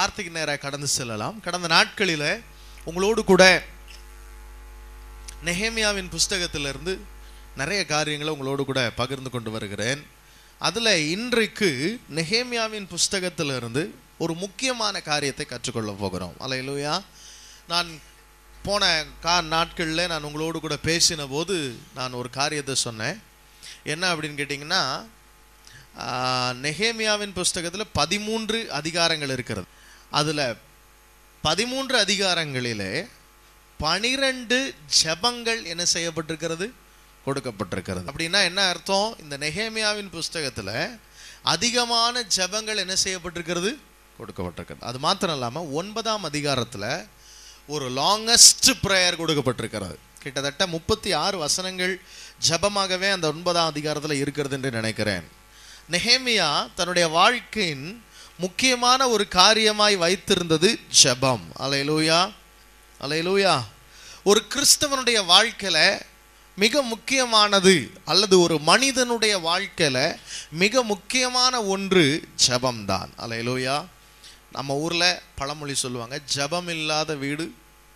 வார்த்தைக்கு நேராக கடந்து செல்லலாம் கடந்த நாட்களில் உங்களோடு கூட நெஹேமியாவின் புஸ்தகத்திலிருந்து நிறைய காரியங்களை உங்களோடு கூட பகிர்ந்து கொண்டு வருகிறேன் அதில் இன்றைக்கு நெஹேமியாவின் புஸ்தகத்திலிருந்து ஒரு முக்கியமான காரியத்தை கற்றுக்கொள்ள போகிறோம் அலையிலுயா நான் போன கா நாட்களில் நான் உங்களோடு கூட பேசின போது நான் ஒரு காரியத்தை சொன்னேன் என்ன அப்படின்னு கேட்டிங்கன்னா ஆஹ், நெஹேமியாவின் புஸ்தகத்தில் பதிமூன்று அதிகாரங்கள் இருக்கிறது அதில் பதிமூன்று அதிகாரங்களிலே பனிரெண்டு ஜெபங்கள் என்ன செய்யப்பட்டிருக்கிறது கொடுக்கப்பட்டிருக்கிறது அப்படின்னா என்ன அர்த்தம் இந்த நெஹேமியாவின் புஸ்தகத்தில் அதிகமான ஜெபங்கள் என்ன செய்யப்பட்டிருக்கிறது கொடுக்கப்பட்டிருக்கிறது அது மாத்திரம் இல்லாமல் ஒன்பதாம் அதிகாரத்தில் ஒரு லாங்கஸ்ட் ப்ரேயர் கொடுக்கப்பட்டிருக்கிறது கிட்டத்தட்ட முப்பத்தி ஆறு வசனங்கள் ஜெபமாகவே அந்த ஒன்பதாம் அதிகாரத்தில் இருக்கிறது என்று நினைக்கிறேன் நெஹேமியா தன்னுடைய வாழ்க்கையின் முக்கியமான ஒரு காரியமாய் வைத்திருந்தது ஜெபம் அலையலூயா அலையலூயா ஒரு கிறிஸ்தவனுடைய வாழ்க்கையில மிக முக்கியமானது அல்லது ஒரு மனிதனுடைய வாழ்க்கையில மிக முக்கியமான ஒன்று ஜெபம்தான் அலையலூயா நம்ம ஊர்ல பழமொழி சொல்லுவாங்க ஜெபம் இல்லாத வீடு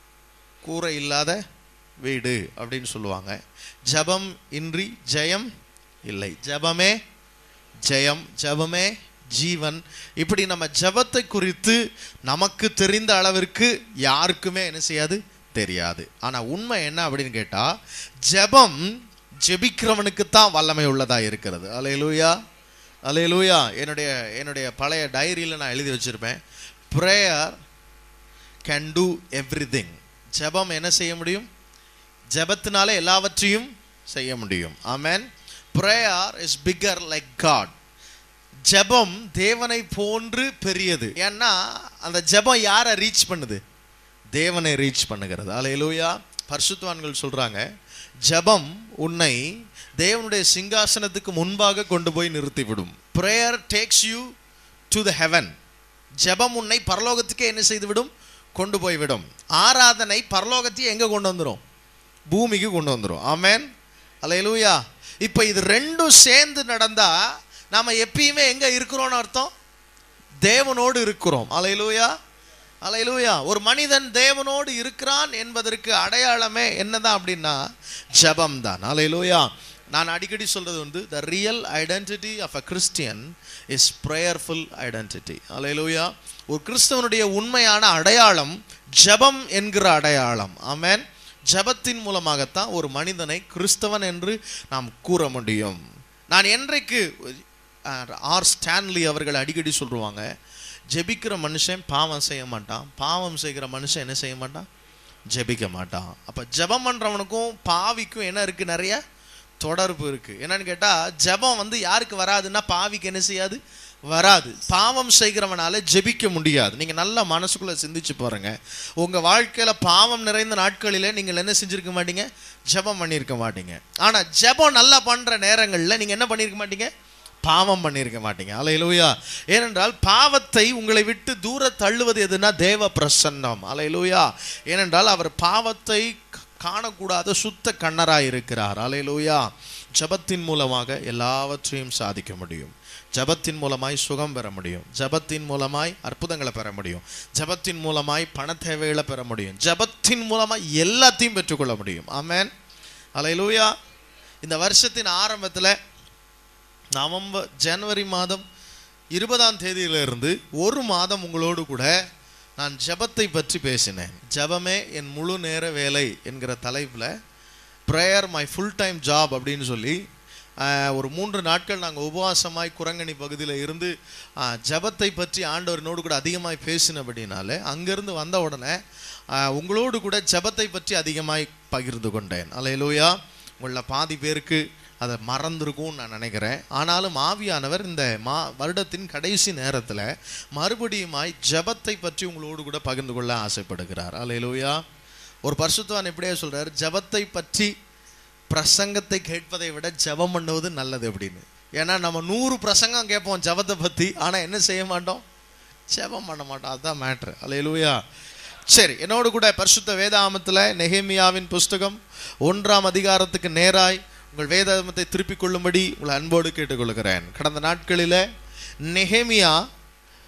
கூரை இல்லாத வீடு அப்படின்னு சொல்லுவாங்க ஜெபம் இன்றி ஜெயம் இல்லை ஜெபமே ஜெயம் ஜெபமே ஜீவன் இப்படி நம்ம ஜெபத்தை குறித்து நமக்கு தெரிந்த அளவிற்கு யாருக்குமே என்ன செய்யாது தெரியாது ஆனா உண்மை என்ன அப்படின்னு கேட்டா ஜெபம் ஜெபிக்கிறவனுக்கு தான் வல்லமை உள்ளதா இருக்கிறது அலையலூயா அலையலூயா என்னுடைய என்னுடைய பழைய டைரியில் நான் எழுதி வச்சிருப்பேன் ப்ரேயர் கேன் டூ எவ்ரிதிங் ஜெபம் என்ன செய்ய முடியும் ஜெபத்தினால எல்லாவற்றையும் செய்ய முடியும் amen prayer is bigger like God ஜெபம் தேவனை போன்று பெரியது ஏன்னா அந்த ஜெபம் யாரை ரீச் பண்ணுது தேவனை ரீச் பண்ணுகிறது அலையலூயா பரிசுத்தவான்கள் சொல்றாங்க ஜெபம் உன்னை தேவனுடைய சிங்காசனத்துக்கு முன்பாக கொண்டு போய் நிறுத்திவிடும் prayer takes you to the heaven ஜெபம் உன்னை பரலோகத்துக்கே என்ன செய்து விடும் கொண்டு போய் விடும் ஆராதனை பரலோகத்தையே எங்க கொண்டு வந்துரும் பூமிக்கு கொண்டு வந்துரும் ஆமென் அலையலூயா இப்போ இது ரெண்டும் சேர்ந்து நடந்தா நாம எப்பயுமே எங்க இருக்கிறோம்னு அர்த்தம் தேவனோடு இருக்கிறோம் அலையலூயா அலையலூயா ஒரு மனிதன் தேவனோடு இருக்கிறான் என்பதற்கு அடையாளமே என்னதான் அப்படின்னா ஜெபம் தான் அலையலூயா நான் அடிக்கடி சொல்றது வந்து the real identity of a Christian is prayerful identity அலையலூயா ஒரு கிறிஸ்தவனுடைய உண்மையான அடையாளம் ஜெபம் என்கிற அடையாளம் ஆமென் ஜெபத்தின் மூலமாகத்தான் ஒரு மனிதனை கிறிஸ்தவன் என்று நாம் கூற முடியும் நான் என்றைக்கு அஹ், ஆர் ஸ்டான்லி அவர்கள் அடிக்கடி சொல்லுவாங்க ஜெபிக்கிற மனுஷன் பாவம் செய்ய மாட்டான் பாவம் செய்கிற மனுஷன் என்ன செய்ய மாட்டான் ஜெபிக்க மாட்டான் அப்ப ஜெபம் பண்றவனுக்கும் பாவிக்கும் என்ன இருக்கு நிறைய தொடர்பு இருக்கு என்னன்னு கேட்டா ஜெபம் வந்து யாருக்கு வராதுன்னா பாவிக்கு என்ன செய்யாது வராது பாவம் செய்கிறவனால ஜெபிக்க முடியாது நீங்க நல்லா மனசுக்குள்ள சிந்திச்சு பாருங்க உங்க வாழ்க்கையில பாவம் நிறைந்த நாட்களிலே நீங்கள் என்ன செஞ்சிருக்க மாட்டீங்க ஜெபம் பண்ணியிருக்க மாட்டீங்க ஆனா ஜெபம் நல்லா பண்ற நேரங்கள்ல நீங்க என்ன பண்ணியிருக்க மாட்டீங்க பாவம் பண்ணியிருக்க மாட்டீங்க அலையிலூயா ஏனென்றால் பாவத்தை உங்களை விட்டு தூர தள்ளுவது எதுனா தேவ பிரசன்னம் அலையிலூயா ஏனென்றால் அவர் பாவத்தை க- காணக்கூடாத சுத்த கண்ணராய் இருக்கிறார் அலையிலூயா ஜபத்தின் மூலமாக எல்லாவற்றையும் சாதிக்க முடியும் ஜபத்தின் மூலமாய் சுகம் பெற முடியும் ஜபத்தின் மூலமாய் அற்புதங்களை பெற முடியும் ஜபத்தின் மூலமாய் பண தேவைகளை பெற முடியும் ஜபத்தின் மூலமாய் எல்லாத்தையும் பெற்றுக்கொள்ள முடியும் ஆமென் அலையிலூயா இந்த வருஷத்தின் ஆரம்பத்தில் நவம்பர் ஜனவரி மாதம் இருபதாம் தேதியிலிருந்து ஒரு மாதம் உங்களோடு கூட நான் ஜெபத்தை பற்றி பேசினேன் ஜெபமே என் முழு நேர வேலை என்கிற தலைப்பில் prayer my full time job அப்படின்னு சொல்லி ஆஹ், ஒரு மூன்று நாட்கள் நாங்கள் உபவாசமாய் குரங்கணி பகுதியில் இருந்து ஆஹ், ஜெபத்தை பற்றி ஆண்டவரினோடு கூட அதிகமாய் பேசினபடினால அங்கேருந்து வந்த உடனே ஆஹ், உங்களோடு கூட ஜெபத்தை பற்றி அதிகமாய் பகிர்ந்து கொண்டேன் அலையலூயா உங்களில் பாதி பேருக்கு அதை மறந்துருக்கும்னு நான் நினைக்கிறேன் ஆனாலும் ஆவியானவர் இந்த மா வருடத்தின் கடைசி நேரத்தில் மறுபடியுமாய் ஜெபத்தை பற்றி உங்களோடு கூட பகிர்ந்து கொள்ள ஆசைப்படுகிறார் அலையலூயா ஒரு பரிசுத்தவான் எப்படியே சொல்றார் ஜெபத்தை பற்றி பிரசங்கத்தை கேட்பதை விட ஜெபம் பண்ணுவது நல்லது அப்படின்னு ஏன்னா நம்ம நூறு பிரசங்கம் கேட்போம் ஜெபத்தை பற்றி ஆனால் என்ன செய்ய மாட்டோம் ஜெபம் பண்ண மாட்டோம் அதுதான் மேட்ரு அலையலூயா சரி என்னோடு கூட பரிசுத்த வேதாமத்தில் நெஹேமியாவின் புஸ்தகம் ஒன்றாம் அதிகாரத்துக்கு நேராய் உங்கள் வேதாமத்தை திருப்பிக் கொள்ளும்படி உங்களை அன்போடு கேட்டுக்கொள்கிறேன் கடந்த நாட்களில் நெஹேமியா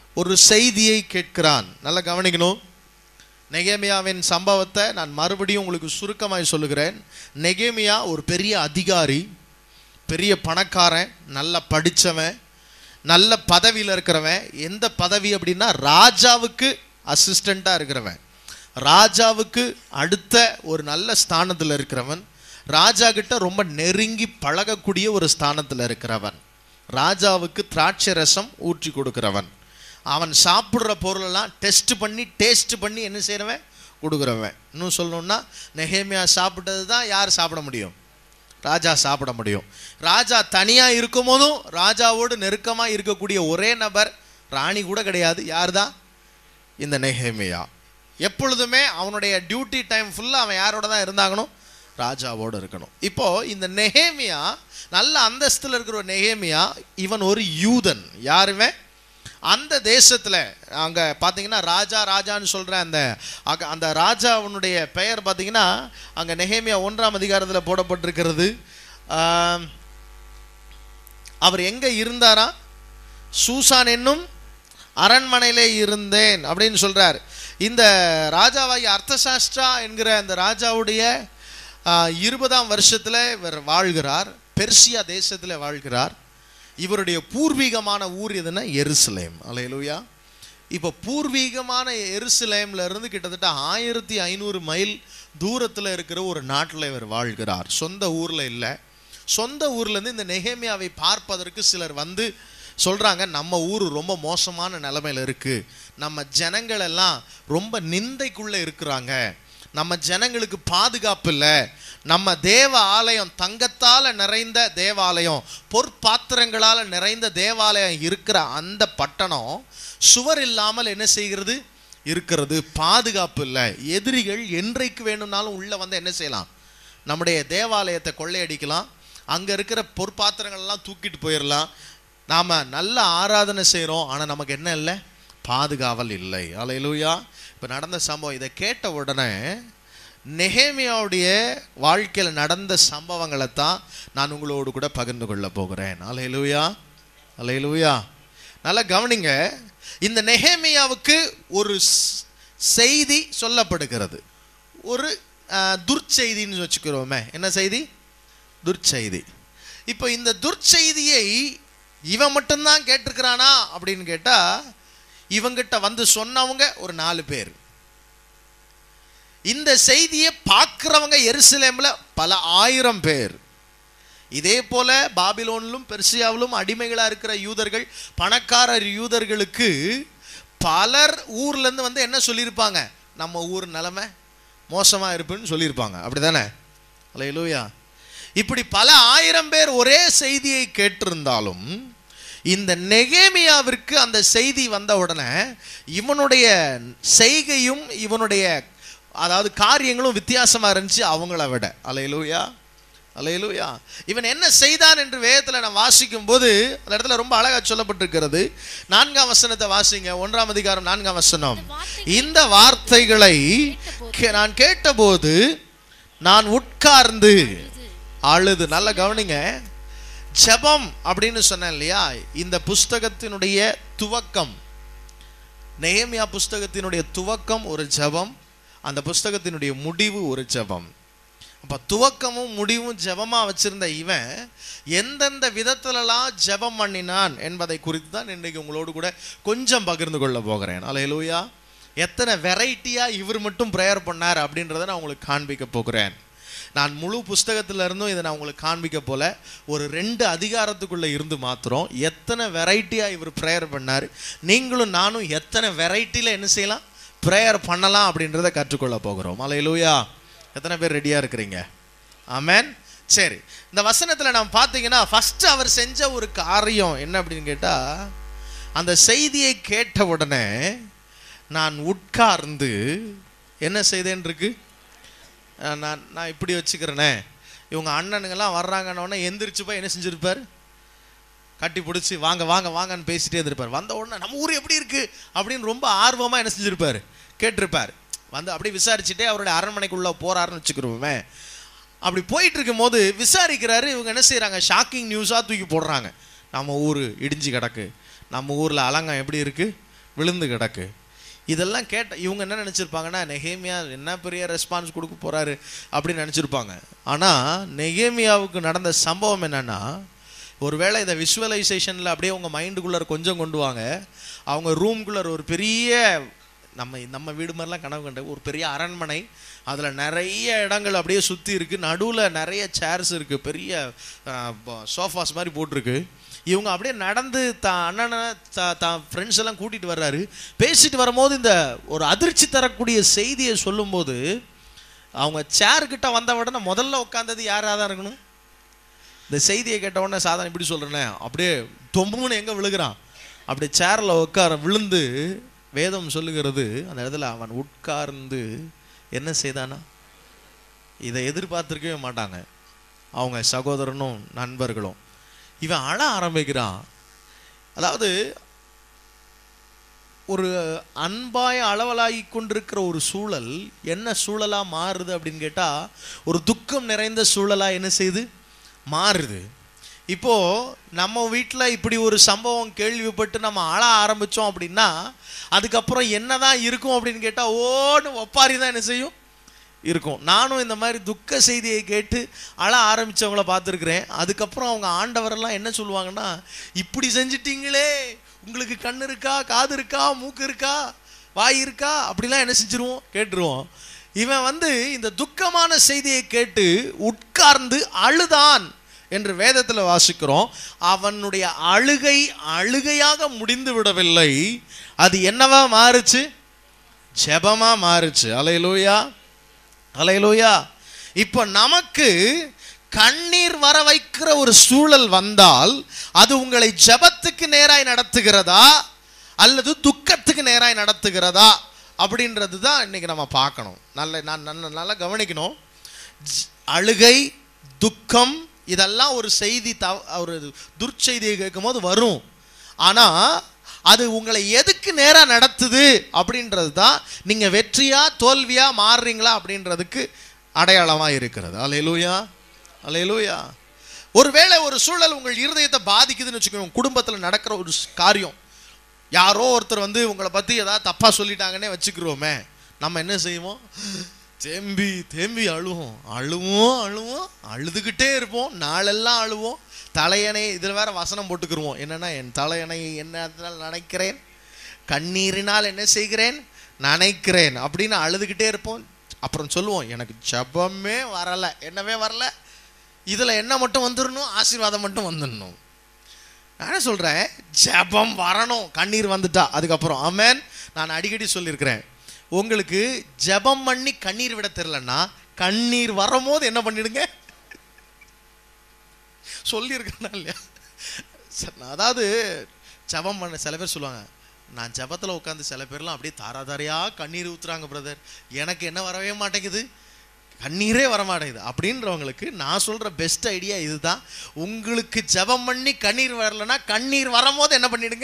ஒரு செய்தியை கேட்கிறான் நல்லா கவனிக்கணும் நெகேமியாவின் சம்பவத்தை நான் மறுபடியும் உங்களுக்கு சுருக்கமாய் சொல்லுகிறேன் நெகேமியா ஒரு பெரிய அதிகாரி பெரிய பணக்காரன் நல்ல படிச்சவன் நல்ல பதவியில் இருக்கிறவன் எந்த பதவி அப்படின்னா ராஜாவுக்கு அசிஸ்டண்ட்டாக இருக்கிறவன் ராஜாவுக்கு அடுத்த ஒரு நல்ல ஸ்தானத்தில் இருக்கிறவன் ராஜா கிட்ட ரொம்ப நெருங்கி பழகக்கூடிய ஒரு ஸ்தானத்தில் இருக்கிறவன் ராஜாவுக்கு திராட்சை ரசம் ஊற்றி கொடுக்கிறவன் அவன் சாப்பிட்ற பொருளெல்லாம் டெஸ்ட் பண்ணி டேஸ்ட் பண்ணி என்ன செய்கிறவன் கொடுக்குறவன் இன்னும் சொல்லணும்னா நெஹேமியா சாப்பிட்டது தான் யார் சாப்பிட முடியும் ராஜா சாப்பிட முடியும் ராஜா தனியாக இருக்கும் போதும் ராஜாவோடு நெருக்கமாக இருக்கக்கூடிய ஒரே நபர் ராணி கூட கிடையாது யார் தான் இந்த நெஹேமியா எப்பொழுதுமே அவனுடைய டியூட்டி டைம் ஃபுல்லாக அவன் யாரோட தான் இருந்தாகணும் ராஜாவோடு இருக்கணும் இப்போ இந்த நெஹேமியா நல்ல அந்தஸ்தில் இருக்கிற ஒரு நெஹேமியா இவன் ஒரு யூதன் யாருமே அந்த தேசத்தில் அங்கே பார்த்தீங்கன்னா ராஜா ராஜான்னு சொல்கிற அந்த அக- அந்த ராஜாவுடைய பெயர் பார்த்தீங்கன்னா அங்கே நெஹேமியா ஒன்றாம் அதிகாரத்தில் போடப்பட்டிருக்கிறது ஆம், அவர் எங்கே இருந்தாரா சூசான் என்னும் அரண்மனையிலே இருந்தேன் அப்படின்னு சொல்றார் இந்த ராஜாவாகி அர்த்தசாஸ்திரா என்கிற அந்த ராஜாவுடைய ஆ, இருபதாம் வருஷத்துல இவர் வாழ்கிறார் பெர்சியா தேசத்துல வாழ்கிறார் இவருடைய பூர்வீகமான ஊர் எதுன்னா எருசலேம் அலையலூயா இப்போ பூர்வீகமான எருசலேம்ல இருந்து கிட்டத்தட்ட ஆயிரத்தி ஐநூறு மைல் தூரத்தில் இருக்கிற ஒரு நாட்டில் இவர் வாழ்கிறார் சொந்த ஊரில் இல்லை சொந்த ஊர்லேருந்து இந்த நெகேமியாவை பார்ப்பதற்கு சிலர் வந்து சொல்கிறாங்க நம்ம ஊர் ரொம்ப மோசமான நிலைமையில் இருக்குது நம்ம ஜனங்கள் எல்லாம் ரொம்ப நிந்தைக்குள்ளே இருக்கிறாங்க நம்ம ஜனங்களுக்கு பாதுகாப்பு இல்லை நம்ம தேவ ஆலயம் தங்கத்தால் நிறைந்த தேவாலயம் பொற்பாத்திரங்களால் நிறைந்த தேவாலயம் இருக்கிற அந்த பட்டணம் சுவர் இல்லாமல் என்ன செய்கிறது இருக்கிறது பாதுகாப்பு இல்லை எதிரிகள் என்றைக்கு வேணும்னாலும் உள்ளே வந்து என்ன செய்யலாம் நம்முடைய தேவாலயத்தை கொள்ளையடிக்கலாம் அங்கே இருக்கிற பொற்பாத்திரங்கள் எல்லாம் தூக்கிட்டு போயிடலாம் நாம் நல்ல ஆராதனை செய்கிறோம் ஆனால் நமக்கு என்ன இல்லை பாதுகாவல் இல்லை அலையிலூயா இப்போ நடந்த சம்பவம் இதை கேட்ட உடனே நெஹேமியாவுடைய வாழ்க்கையில் நடந்த சம்பவங்களை தான் நான் உங்களோடு கூட பகிர்ந்து கொள்ள போகிறேன் அலையிலூயா அலையிலூயா நல்லா கவனிங்க இந்த நெஹேமியாவுக்கு ஒரு ஸ்- செய்தி சொல்லப்படுகிறது ஒரு அஹ், துர்ச்செய்தின்னு வச்சுக்கிறோமே என்ன செய்தி துர்ச்செய்தி இப்போ இந்த துர்ச்செய்தியை இவன் மட்டும்தான் கேட்டிருக்கிறானா அப்படின்னு கேட்டா இவங்கிட்ட வந்து சொன்னவங்க ஒரு நாலு பேர் இந்த செய்தியை பார்க்குறவங்க எருசலேம்ல பல ஆயிரம் பேர் இதே போல பாபிலோனிலும் பெர்சியாவிலும் அடிமைகளா இருக்கிற யூதர்கள் பணக்காரர் யூதர்களுக்கு பலர் ஊர்ல இருந்து வந்து என்ன சொல்லியிருப்பாங்க நம்ம ஊர் நிலைமை மோசமா இருப்புன்னு சொல்லியிருப்பாங்க அப்படிதானே அல்லேலூயா இப்படி பல ஆயிரம் பேர் ஒரே செய்தியை கேட்டிருந்தாலும் இந்த நெகேமியாவிற்கு அந்த செய்தி வந்த உடனே இவனுடைய செய்கையும் இவனுடைய அதாவது காரியங்களும் வித்தியாசமா இருந்துச்சு அவங்கள விட அலையலூயா அலையலூயா இவன் என்ன செய்தான் என்று வேதத்தில் நான் வாசிக்கும் போது அந்த இடத்துல ரொம்ப அழகா சொல்லப்பட்டிருக்கிறது நான்காம் வசனத்தை வாசிங்க ஒன்றாம் அதிகாரம் நான்காம் வசனம் இந்த வார்த்தைகளை கே- நான் கேட்டபோது நான் உட்கார்ந்து அழுது நல்லா கவனிங்க ஜெபம் அப்படின்னு சொன்னேன் இல்லையா இந்த புஸ்தகத்தினுடைய துவக்கம் நெகேமியா புஸ்தகத்தினுடைய துவக்கம் ஒரு ஜெபம் அந்த புஸ்தகத்தினுடைய முடிவு ஒரு ஜெபம் அப்ப துவக்கமும் முடிவும் ஜெபமா வச்சிருந்த இவன் எந்தெந்த விதத்திலலாம் ஜெபம் பண்ணினான் என்பதை குறித்து தான் இன்றைக்கு உங்களோடு கூட கொஞ்சம் பகிர்ந்து கொள்ள போகிறேன் அலையலூயா எத்தனை வெரைட்டியா இவர் மட்டும் ப்ரேயர் பண்ணார் அப்படின்றத நான் உங்களுக்கு காண்பிக்க போகிறேன் நான் முழு புஸ்தகத்துல இருந்தும் இதை நான் உங்களுக்கு காண்பிக்க போல ஒரு ரெண்டு அதிகாரத்துக்குள்ள இருந்து மாத்திரம் எத்தனை வெரைட்டியா இவர் ப்ரேயர் பண்ணார் நீங்களும் நானும் எத்தனை வெரைட்டியில் என்ன செய்யலாம் ப்ரேயர் பண்ணலாம் அப்படின்றத கற்றுக்கொள்ள போகிறோம் அலையலூயா எத்தனை பேர் ரெடியா இருக்கிறீங்க ஆமென் சரி இந்த வசனத்துல நாம் பார்த்தீங்கன்னா ஃபர்ஸ்ட் அவர் செஞ்ச ஒரு காரியம் என்ன அப்படின்னு கேட்டா அந்த செய்தியை கேட்ட உடனே நான் உட்கார்ந்து என்ன செய்தேன் இருக்கு அஹ் நான் நான் இப்படி வச்சுக்கிறேனே இவங்க அண்ணனுங்கெல்லாம் வர்றாங்கன்னொடனே எந்திரிச்சு போய் என்ன செஞ்சிருப்பார் கட்டி பிடிச்சி வாங்க வாங்க வாங்கன்னு பேசிட்டே இருந்திருப்பார் வந்த உடனே நம்ம ஊர் எப்படி இருக்கு அப்படின்னு ரொம்ப ஆர்வமா என்ன செஞ்சிருப்பார் கேட்டிருப்பார் வந்து அப்படியே விசாரிச்சுட்டே அவருடைய அரண்மனைக்குள்ள போறாருன்னு வச்சுக்கிறோமே அப்படி போயிட்டு இருக்கும்போது விசாரிக்கிறாரு இவங்க என்ன செய்றாங்க ஷாக்கிங் நியூஸாக தூக்கி போடுறாங்க நம்ம ஊர் இடிஞ்சு கிடக்கு நம்ம ஊரில் அலங்கம் எப்படி இருக்கு விழுந்து கிடக்கு இதெல்லாம் கேட்ட இவங்க என்ன நினச்சிருப்பாங்கன்னா நெகேமியா என்ன பெரிய ரெஸ்பான்ஸ் கொடுக்க போறாரு அப்படின்னு நினச்சிருப்பாங்க ஆனால் நெகேமியாவுக்கு நடந்த சம்பவம் என்னன்னா ஒருவேளை இதை விஷுவலைசேஷனில் அப்படியே உங்கள் மைண்டுக்குள்ளார கொஞ்சம் கொண்டு வாங்க அவங்க ரூம்குள்ளார ஒரு பெரிய நம்ம நம்ம வீடு மாதிரிலாம் கனவு கண்ட ஒரு பெரிய அரண்மனை அதில் நிறைய இடங்கள் அப்படியே சுற்றி இருக்குது நடுவில் நிறைய சேர்ஸ் இருக்குது பெரிய சோஃபாஸ் மாதிரி போட்டிருக்கு இவங்க அப்படியே நடந்து தான் அண்ணனை தா- தான் ஃப்ரெண்ட்ஸ் எல்லாம் கூட்டிகிட்டு வர்றாரு பேசிட்டு வரும்போது இந்த ஒரு அதிர்ச்சி தரக்கூடிய செய்தியை சொல்லும்போது அவங்க சேர்கிட்ட வந்த உடனே முதல்ல உட்காந்தது யாராக தான் இருக்கணும் இந்த செய்தியை கேட்ட உடனே சாதாரண இப்படி சொல்கிறேனே அப்படியே தொம்புன்னு எங்கே விழுகிறான் அப்படியே சேரில் உட்கார விழுந்து வேதம் சொல்லுகிறது அந்த இடத்துல அவன் உட்கார்ந்து என்ன செய்தானா இதை எதிர்பார்த்திருக்கவே மாட்டாங்க அவங்க சகோதரனும் நண்பர்களும் இவன் அழ ஆரம்பிக்கிறான் அதாவது ஒரு அன்பாய் அளவலாகி கொண்டிருக்கிற ஒரு சூழல் என்ன சூழலா மாறுது அப்படின்னு கேட்டா ஒரு துக்கம் நிறைந்த சூழலா என்ன செய்யுது மாறுது இப்போ நம்ம வீட்டில் இப்படி ஒரு சம்பவம் கேள்விப்பட்டு நம்ம அழ ஆரம்பிச்சோம் அப்படின்னா அதுக்கப்புறம் என்னதான் இருக்கும் அப்படின்னு கேட்டா ஓன்னு ஒப்பாரி தான் என்ன செய்யும் இருக்கும் நானும் இந்த மாதிரி துக்க செய்தியை கேட்டு அழ ஆரம்பிச்சவங்கள பார்த்துருக்குறேன் அதுக்கப்புறம் அவங்க ஆண்டவரெல்லாம் என்ன சொல்லுவாங்கன்னா இப்படி செஞ்சிட்டீங்களே உங்களுக்கு கண் இருக்கா காது இருக்கா மூக்கு இருக்கா வாய் இருக்கா அப்படிலாம் என்ன செஞ்சிருவோம் கேட்டுருவோம் இவன் வந்து இந்த துக்கமான செய்தியை கேட்டு உட்கார்ந்து அழுதான் என்று வேதத்தில் வாசிக்கிறோம் அவனுடைய அழுகை அழுகையாக முடிந்து விடவில்லை அது என்னவா மாறுச்சு ஜெபமா மாறுச்சு அலையலூயா அலையலூயா இப்போ நமக்கு கண்ணீர் வர வைக்கிற ஒரு சூழல் வந்தால் அது உங்களை ஜெபத்துக்கு நேராய் நடத்துகிறதா அல்லது துக்கத்துக்கு நேராய் நடத்துகிறதா அப்படின்றது தான் இன்னைக்கு நம்ம பார்க்கணும் நல்ல நான் நல்ல நல்லா கவனிக்கணும் ஜ்- அழுகை துக்கம் இதெல்லாம் ஒரு செய்தி த ஒரு துர்ச்செய்தியை கேட்கும்போது வரும் ஆனால் அது உங்களை எதுக்கு நேராக நடத்துது அப்படின்றது தான் நீங்கள் வெற்றியா தோல்வியா மாறுறீங்களா அப்படின்றதுக்கு அடையாளமாக இருக்கிறது அலையலூயா அலையலூயா ஒருவேளை ஒரு சூழல் உங்கள் இருதயத்தை பாதிக்குதுன்னு வச்சுக்கோங்க குடும்பத்தில் நடக்கிற ஒரு ஸ்- காரியம் யாரோ ஒருத்தர் வந்து உங்களை பற்றி ஏதாவது தப்பாக சொல்லிட்டாங்கன்னே வச்சுக்கிறோமே நம்ம என்ன செய்வோம் தேம்பி தேம்பி அழுவோம் அழுவோம் அழுவோம் அழுதுகிட்டே இருப்போம் நாளெல்லாம் அழுவோம் தலையணை இதில் வேற வசனம் போட்டுக்கிருவோம் என்னன்னா என் தலையணை என்ன நினைக்கிறேன் கண்ணீரினால் என்ன செய்கிறேன் நினைக்கிறேன் அப்படின்னு அழுதுகிட்டே இருப்போம் அப்புறம் சொல்லுவோம் எனக்கு ஜெபமே வரலை என்னவே வரல இதில் என்ன மட்டும் வந்துடணும் ஆசீர்வாதம் மட்டும் வந்துடணும் நான் என்ன சொல்கிறேன் ஜெபம் வரணும் கண்ணீர் வந்துட்டா அதுக்கப்புறம் ஆமென் நான் அடிக்கடி சொல்லியிருக்கிறேன் உங்களுக்கு ஜெபம் பண்ணி கண்ணீர் விட தெரிலன்னா கண்ணீர் வரும்போது என்ன பண்ணிடுங்க சொல்லியிருக்கேனா இல்லையா ச- நான் அதாவது ஜெபம் பண்ண சில பேர் சொல்லுவாங்க நான் ஜெபத்தில் உட்காந்து சில பேர்லாம் அப்படியே தாராதாரியா கண்ணீர் ஊத்துறாங்க பிரதர் எனக்கு என்ன வரவே மாட்டேங்குது கண்ணீரே வர மாட்டேங்குது அப்படின்றவங்களுக்கு நான் சொல்ற பெஸ்ட் ஐடியா இதுதான் உங்களுக்கு ஜெபம் பண்ணி கண்ணீர் வரலன்னா கண்ணீர் வரும்போது என்ன பண்ணிடுங்க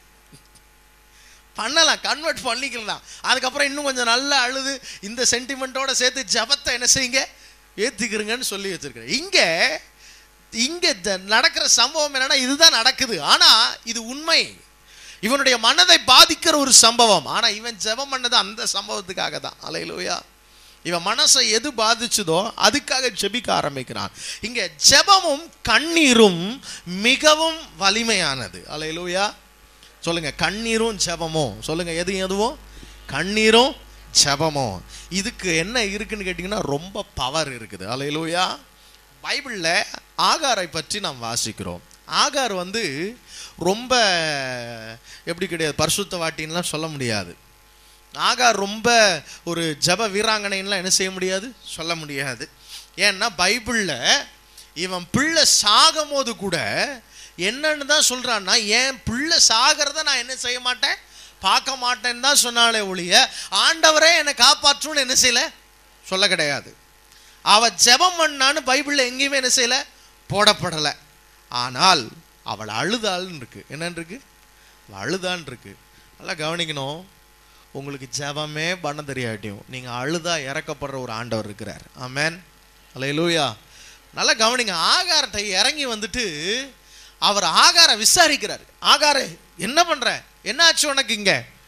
பண்ணலாம் கன்வெர்ட் பண்ணிக்கலாம் அதுக்கப்புறம் இன்னும் கொஞ்சம் நல்லா அழுது இந்த சென்டிமெண்ட்டோட சேர்த்து ஜெபத்தை என்ன செய்யுங்க ஏத்துக்கிறீங்கன்னு சொல்லி வச்சிருக்கிறேன் இங்க இங்க த- நடக்கிற சம்பவம் என்னன்னா இதுதான் நடக்குது ஆனா இது உண்மை இவனுடைய மனதை பாதிக்கிற ஒரு சம்பவம் ஆனா இவன் ஜெபம் பண்ணது அந்த சம்பவத்துக்காக தான் அலையிலூயா இவன் மனசை எது பாதிச்சுதோ அதுக்காக ஜெபிக்க ஆரம்பிக்கிறான் இங்க ஜெபமும் கண்ணீரும் மிகவும் வலிமையானது அலையிலூயா சொல்லுங்க கண்ணீரும் ஜெபமும் சொல்லுங்க எது எதுவும் கண்ணீரும் ஜெபமும் இதுக்கு என்ன இருக்குன்னு கேட்டிங்கன்னா ரொம்ப பவர் இருக்குது அலையிலூயா பைபிளில் ஆகாரை பற்றி நாம் வாசிக்கிறோம் ஆகார் வந்து ரொம்ப எப்படி கிடையாது பரிசுத்த வாட்டின்லாம் சொல்ல முடியாது ஆகார் ரொம்ப ஒரு ஜப வீராங்கனைன்லாம் என்ன செய்ய முடியாது சொல்ல முடியாது ஏன்னா பைபிளில் இவன் பிள்ளை சாகும் போது கூட என்னன்னு தான் சொல்றான்னா என் பிள்ளை சாகிறத நான் என்ன செய்ய மாட்டேன் பார்க்க மாட்டேன்னு தான் சொன்னாலே ஒழிய ஆண்டவரே என்னை காப்பாற்றும்னு என்ன செய்யல சொல்ல கிடையாது அவ ஜெபம் பண்ணான்னு பைபிளில் எங்கேயுமே என்ன செய்யல போடப்படலை ஆனால் அவள் அழுதாள்னு இருக்கு என்னன்னு இருக்கு அவள் அழுதான்னு இருக்கு நல்லா கவனிக்கணும் உங்களுக்கு ஜெபமே பண்ண தெரியாட்டியும் நீங்க அழுதா இறக்கப்படுற ஒரு ஆண்டவர் இருக்கிறார் ஆமென் அல்லேலூயா நல்லா கவனிங்க ஆகாரத்தை இறங்கி வந்துட்டு அவர் ஆகார விசாரிக்கிறார் ஆகாரே என்ன பண்ற என்ன ஆச்சு உனக்கு இங்க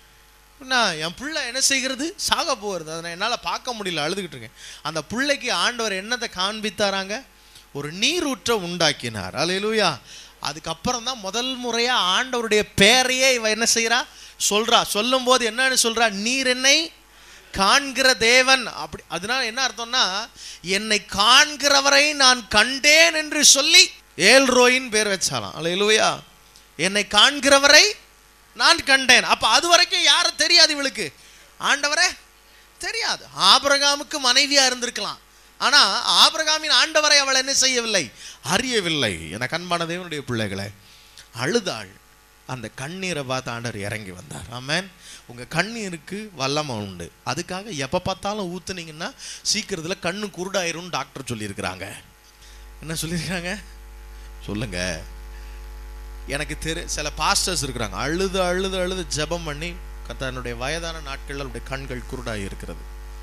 நான் என் பிள்ளை என்ன செய்கிறது சாக போகிறது அதை நான் என்னால் பார்க்க முடியல அழுதுகிட்டு இருக்கேன் அந்த பிள்ளைக்கு ஆண்டவர் என்னத்தை காண்பித்தாராங்க ஒரு நீரூற்ற உண்டாக்கினார் அல்லேலூயா அதுக்கப்புறம் தான் முதல் முறையா ஆண்டவருடைய பேரையே இவ என்ன செய்றா சொல்றா சொல்லும் போது என்னன்னு சொல்றா நீர் என்னை காண்கிற தேவன் அப்படி அதனால என்ன அர்த்தம்னா என்னை காண்கிறவரை நான் கண்டேன் என்று சொல்லி ஏல் ரோயின் பேர் வச்சாலாம் அல்லேலூயா என்னை காண்கிறவரை நான் கண்டேன் அப்ப அது வரைக்கும் யாரும் தெரியாது இவளுக்கு ஆண்டவரே தெரியாது ஆபிரகாமுக்கு மனைவியா இருந்திருக்கலாம் ஆனா ஆபிரகாமின் ஆண்டவரை அவள் என்ன செய்யவில்லை அறியவில்லை என கண்பான தேவனுடைய பிள்ளைகளை அழுதாள் அந்த கண்ணீரை பார்த்து ஆண்டவர் இறங்கி வந்தார் ஆமென் உங்க கண்ணீருக்கு வல்லமை உண்டு அதுக்காக எப்ப பார்த்தாலும் ஊத்துனீங்கன்னா சீக்கிரத்துல கண்ணு குருடாயிரும் டாக்டர் சொல்லியிருக்கிறாங்க என்ன சொல்லியிருக்காங்க சொல்லுங்க எனக்கு தெரு சில பாஸ்டர்ஸ் இருக்கிறாங்க அழுது அழுது அழுது ஜெபம் பண்ணி தன்னுடைய வயதான நாட்களில் அவருடைய கண்கள் குருடாகி இருக்கிறது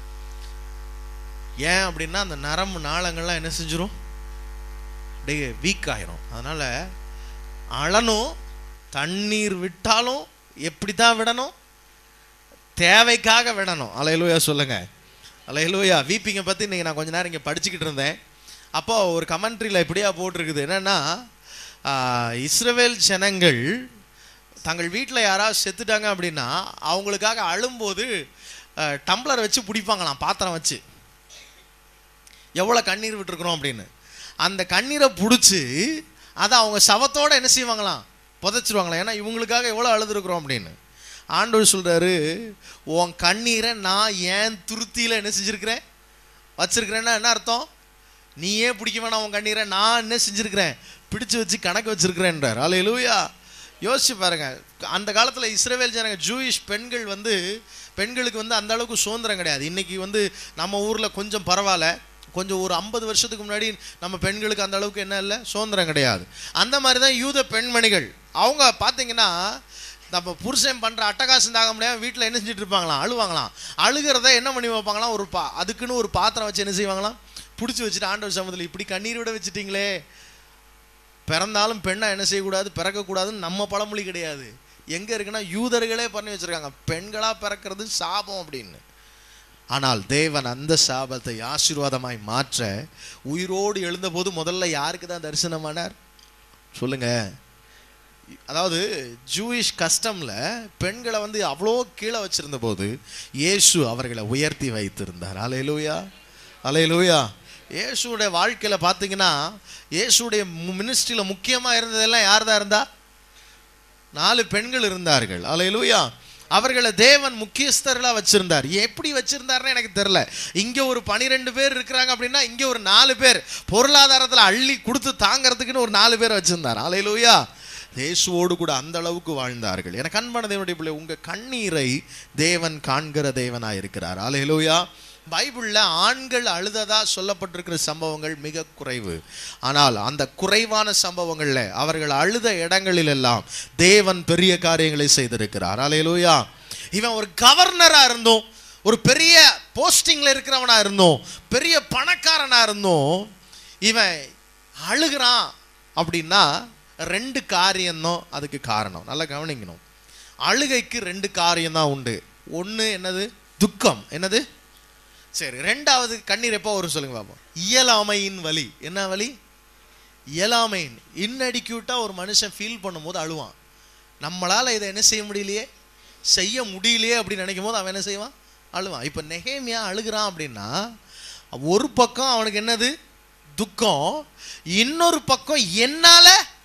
ஏன் அப்படின்னா அந்த நரம்பு நாளங்கள்லாம் என்ன செஞ்சிரும் அப்படியே வீக் ஆயிரும் அதனால அழணும் தண்ணீர் விட்டாலும் எப்படி தான் விடணும் தேவைக்காக விடணும் அலையலூயா சொல்லுங்க அலையலூயா வீப்பிங்கை பற்றி இன்னைக்கு நான் கொஞ்ச நேரம் இங்கே படிச்சுக்கிட்டு இருந்தேன் அப்போ ஒரு கமெண்ட்ரியில் இப்படியா போட்டிருக்குது என்னன்னா ஆஹ், இஸ்ரவேல் ஜனங்கள் தங்கள் வீட்டில் யாராவது செத்துட்டாங்க அப்படின்னா அவங்களுக்காக அழும்போது ஆஹ், டம்ளர் வச்சு பிடிப்பாங்களாம் பாத்திரம் வச்சு எவ்வளோ கண்ணீர் விட்டுருக்குறோம் அப்படின்னு அந்த கண்ணீரை பிடிச்சி அதை அவங்க சவத்தோட என்ன செய்வாங்களாம் புதைச்சிருவாங்களாம் ஏன்னா இவங்களுக்காக எவ்வளோ அழுதுருக்குறோம் அப்படின்னு ஆண்டவர் சொல்றாரு உன் கண்ணீரை நான் ஏன் துருத்தியில் என்ன செஞ்சிருக்கிறேன் வச்சிருக்கிறேன்னா என்ன அர்த்தம் நீயே பிடிக்க வேணாம் உன் கண்ணீரை நான் என்ன செஞ்சிருக்கிறேன் பிடிச்சு வச்சு கணக்கு வச்சிருக்கிறேன்றார் அலையிலூயா யோசிச்சு பாருங்க அந்த காலத்தில் இஸ்ரேவேல் ஜனங்க ஜூயிஷ் பெண்கள் வந்து பெண்களுக்கு வந்து அந்த அளவுக்கு சுதந்திரம் கிடையாது இன்னைக்கு வந்து நம்ம ஊரில் கொஞ்சம் பரவாயில்ல கொஞ்சம் ஒரு ஐம்பது வருஷத்துக்கு முன்னாடி நம்ம பெண்களுக்கு அந்த அளவுக்கு என்ன இல்லை சுதந்திரம் கிடையாது அந்த மாதிரி தான் யூத பெண்மணிகள் அவங்க பார்த்தீங்கன்னா நம்ம புருஷன் பண்ணுற அட்டகாசம் தாங்க முடியாமல் வீட்டில் என்ன செஞ்சுட்டு இருப்பாங்களாம் அழுவாங்களாம் அழுகிறத என்ன பண்ணி வைப்பாங்களாம் ஒரு பா அதுக்குன்னு ஒரு பாத்திரம் வச்சு என்ன செய்வாங்களாம் பிடிச்சி வச்சுட்டு ஆண்டவர் சமூகத்தில் இப்படி கண்ணீர் விட வச்சுட்டீங்களே பிறந்தாலும் பெண்ணா என்ன செய்யக்கூடாது பிறக்கக்கூடாதுன்னு நம்ம பழமொழி கிடையாது எங்கே இருக்குன்னா யூதர்களே பண்ணி வச்சிருக்காங்க பெண்களாக பிறக்கிறது சாபம் அப்படின்னு ஆனால் தேவன் அந்த சாபத்தை ஆசீர்வாதமாய் மாற்ற உயிரோடு எழுந்தபோது முதல்ல யாருக்கு தான் தரிசனமானார் சொல்லுங்க அதாவது ஜூயிஷ் கஸ்டம்ல பெண்களை வந்து அவ்வளோ கீழே வச்சிருந்த போது இயேசு அவர்களை உயர்த்தி வைத்திருந்தார் அலையலூயா அலையலூயா இயேசுடைய வாழ்க்கையில பார்த்தீங்கன்னா இயேசுடைய மினிஸ்ட்ரியில் முக்கியமாக இருந்ததெல்லாம் யார் தான் இருந்தா நாலு பெண்கள் இருந்தார்கள் அலையலூயா அவர்களை தேவன் முக்கியஸ்தர்களாக வச்சிருந்தார் எப்படி வச்சிருந்தாருன்னு எனக்கு தெரியல இங்க ஒரு பனிரெண்டு பேர் இருக்கிறாங்க அப்படின்னா இங்க ஒரு நாலு பேர் பொருளாதாரத்தில் அள்ளி கொடுத்து தாங்கறதுக்குன்னு ஒரு நாலு பேர் வச்சிருந்தார் அலையலூயா இயேசுவோடு கூட அந்த அளவுக்கு வாழ்ந்தார்கள் எனக்கு அன்பான தேவனுடைய பிள்ளை உங்க கண்ணீரை தேவன் காண்கிற தேவனாய் இருக்கிறார் அலையலூயா பைபிளில் ஆண்கள் அழுததா சொல்லப்பட்டிருக்கிற சம்பவங்கள் மிக குறைவு ஆனால் அந்த குறைவான சம்பவங்களில் அவர்கள் அழுத இடங்களில் எல்லாம் தேவன் பெரிய காரியங்களை செய்திருக்கிறார் அலையலூயா இவன் ஒரு கவர்னரா இருந்தோம் ஒரு பெரிய போஸ்டிங்ல இருக்கிறவனா இருந்தோம் பெரிய பணக்காரனா இருந்தோம் இவன் அழுகிறான் அப்படின்னா ரெண்டு காரியம்தான் அதுக்கு காரணம் நல்லா கவனிக்கணும் அழுகைக்கு ரெண்டு காரியம் தான் உண்டு ஒன்று என்னது துக்கம் என்னது சரி ரெண்டாவது கண்ணீர் எப்போ வரும் சொல்லுங்க பாப்போம் இயலாமையின் வலி என்ன வலி இயலாமையின் இன்அடிக்யூட்டா ஒரு மனுஷன் ஃபீல் பண்ணும்போது அழுவான் நம்மளால இதை என்ன செய்ய முடியலையே செய்ய முடியலையே அப்படின்னு நினைக்கும் போது அவன் என்ன செய்வான் அழுவான் இப்போ நெகேமியா அழுகிறான் அப்படின்னா ஒரு பக்கம் அவனுக்கு என்னது துக்கம் இன்னொரு பக்கம் என்னால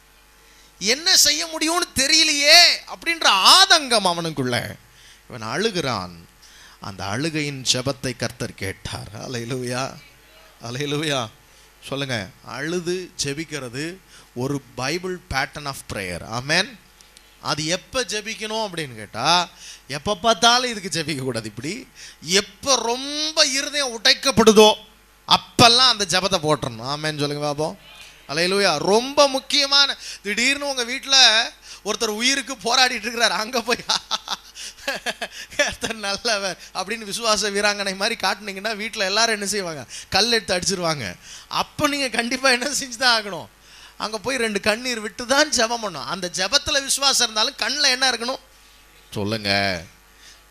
என்ன செய்ய முடியும்னு தெரியலையே அப்படின்ற ஆதங்கம் அவனுக்குள்ள இவன் அழுகிறான் அந்த அழுகையின் ஜெபத்தை கர்த்தர் கேட்டார் அலையிலுயா அலையிலுயா சொல்லுங்க அழுது ஜெபிக்கிறது ஒரு பைபிள் பேட்டர்ன் ஆஃப் ப்ரேயர் ஆமென் அது எப்போ ஜெபிக்கணும் அப்படின்னு கேட்டால் எப்போ பார்த்தாலும் இதுக்கு ஜெபிக்க கூடாது இப்படி எப்போ ரொம்ப இருதயம் உடைக்கப்படுதோ அப்பெல்லாம் அந்த ஜெபத்தை போட்டுறணும் ஆமேன்னு சொல்லுங்க பாப்போம் அலையிலுயா ரொம்ப முக்கியமான திடீர்னு உங்கள் வீட்டில் ஒருத்தர் உயிருக்கு போராடிட்டு இருக்கிறார் அங்கே போய் கர்த்தர் நல்லவர் அப்படின்னு விசுவாச வீராங்கனை மாதிரி காட்டுனீங்கன்னா வீட்டில் எல்லாரும் என்ன செய்வாங்க கல் எடுத்து அடிச்சிருவாங்க அப்போ நீங்கள் கண்டிப்பாக என்ன செஞ்சு தான் ஆகணும் அங்கே போய் ரெண்டு கண்ணீர் விட்டு தான் ஜெபம் பண்ணும் அந்த ஜெபத்தில் விசுவாசம் இருந்தாலும் கண்ணில் என்ன இருக்கணும் சொல்லுங்க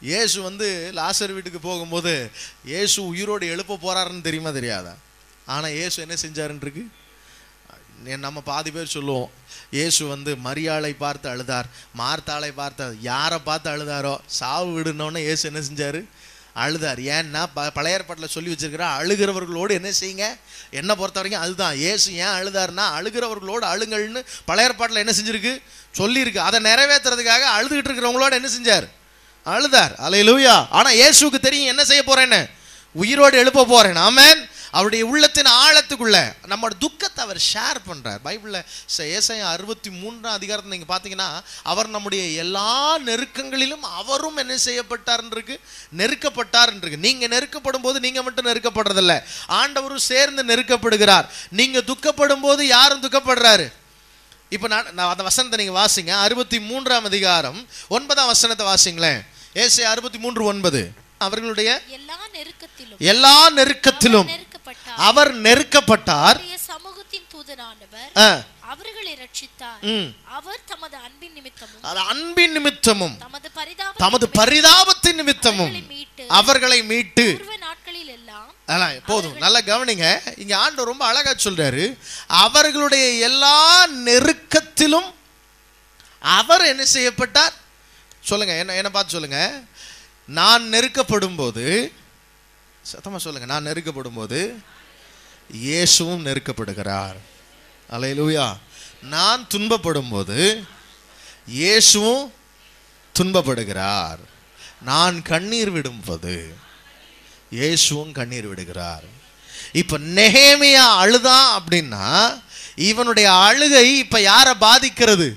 இயேசு வந்து லாசர் வீட்டுக்கு போகும்போது இயேசு உயிரோடு எழுப்ப போறாருன்னு தெரியுமா தெரியாதா ஆனா இயேசு என்ன செஞ்சாருன்னு இருக்கு நே- நம்ம பாதி பேர் சொல்லுவோம் இயேசு வந்து மரியாளை பார்த்து அழுதார் மார்த்தாளை பார்த்து யாரை பார்த்து அழுதாரோ சாவு விடுனோடனே இயேசு என்ன செஞ்சாரு அழுதார் ஏன்னா ப பழைய ஏற்பாட்டில் சொல்லி வச்சிருக்கிற அழுகிறவர்களோடு என்ன செய்யுங்க என்னை பொறுத்த வரைக்கும் அதுதான் இயேசு ஏன் அழுதாருன்னா அழுகிறவர்களோடு அழுங்கள்னு பழைய ஏற்பாட்டில் என்ன செஞ்சிருக்கு சொல்லியிருக்கு அதை நிறைவேற்றுறதுக்காக அழுதுகிட்டு இருக்கிறவங்களோட என்ன செஞ்சார் அழுதார் அலையிலூயா ஆனா இயேசுவுக்கு தெரியும் என்ன செய்ய போறேன்னு உயிரோடு எழுப்ப போறேன் ஆமென் அவருடைய உள்ளத்தின் ஆழத்துக்குள்ள நம்மளோட துக்கத்தை அவர் ஷேர் பண்றார் பைபிள்ல ச- ஏசாயா அறுபத்தி மூன்றாம் அதிகாரத்தை நீங்க பாத்தீங்கன்னா அவர் நம்முடைய எல்லா நெருக்கங்களிலும் அவரும் என்ன செய்யப்பட்டார்ன்னு இருக்கு நெருக்கப்பட்டார்ன்னு இருக்கு நீங்க நெருக்கப்படும் போது நீங்க மட்டும் நெருக்கப்படுறதில்ல ஆண்டவரும் சேர்ந்து நெருக்கப்படுகிறார் நீங்க துக்கப்படும் போது யாரும் துக்கப்படுறாரு இப்போ நான் நான் அந்த வசனத்தை நீங்க வாசிங்க அறுபத்தி மூன்றாம் அதிகாரம் ஒன்பதாம் வசனத்தை வாசிங்களேன் ஏசை அறுபத்தி மூன்று ஒன்பது அவர்களுடைய எல்லா நெருக்கத்திலும் எல்லா நெருக்கத்திலும் நெருக்கப்பட்டார் அவர் நெருக்கப்பட்டார் அவருடைய சமூகத்தின் தூதனானவர் ஆ, அவர்களை ரட்சித்தார் ம். அவர் தமது அன்பின் நிமித்தமும் அது அன்பின் நிமித்தமும் தமது பரிதாப தமது பரிதாபத்தின் நிமித்தமும் அவர்களை மீட்டு அவர்களை மீட்டு பூர்வ நாட்களில் எல்லாம் அதான் போதும் நல்லா கவனிங்க இங்க ஆண்டவர் ரொம்ப அழகா சொல்றாரு அவர்களுடைய எல்லா நெருக்கத்திலும் அவர் என்ன செய்யப்பட்டார் சொல்லுங்க என்ன என்ன பார்த்து சொல்லுங்க நான் நெருக்கப்படும் போது சத்தமா சொல்லுங்க நான் நெருக்கப்படும் போது இயேசுவும் நெருக்கப்படுகிறார் அலையிலூயா நான் துன்பப்படும் போது இயேசுவும் துன்பப்படுகிறார் நான் கண்ணீர் விடும்போது இயேசுவும் கண்ணீர் விடுகிறார் இப்ப நெஹேமியா அழுதான் அப்படின்னா இவனுடைய அழுகை இப்ப யாரை பாதிக்கிறது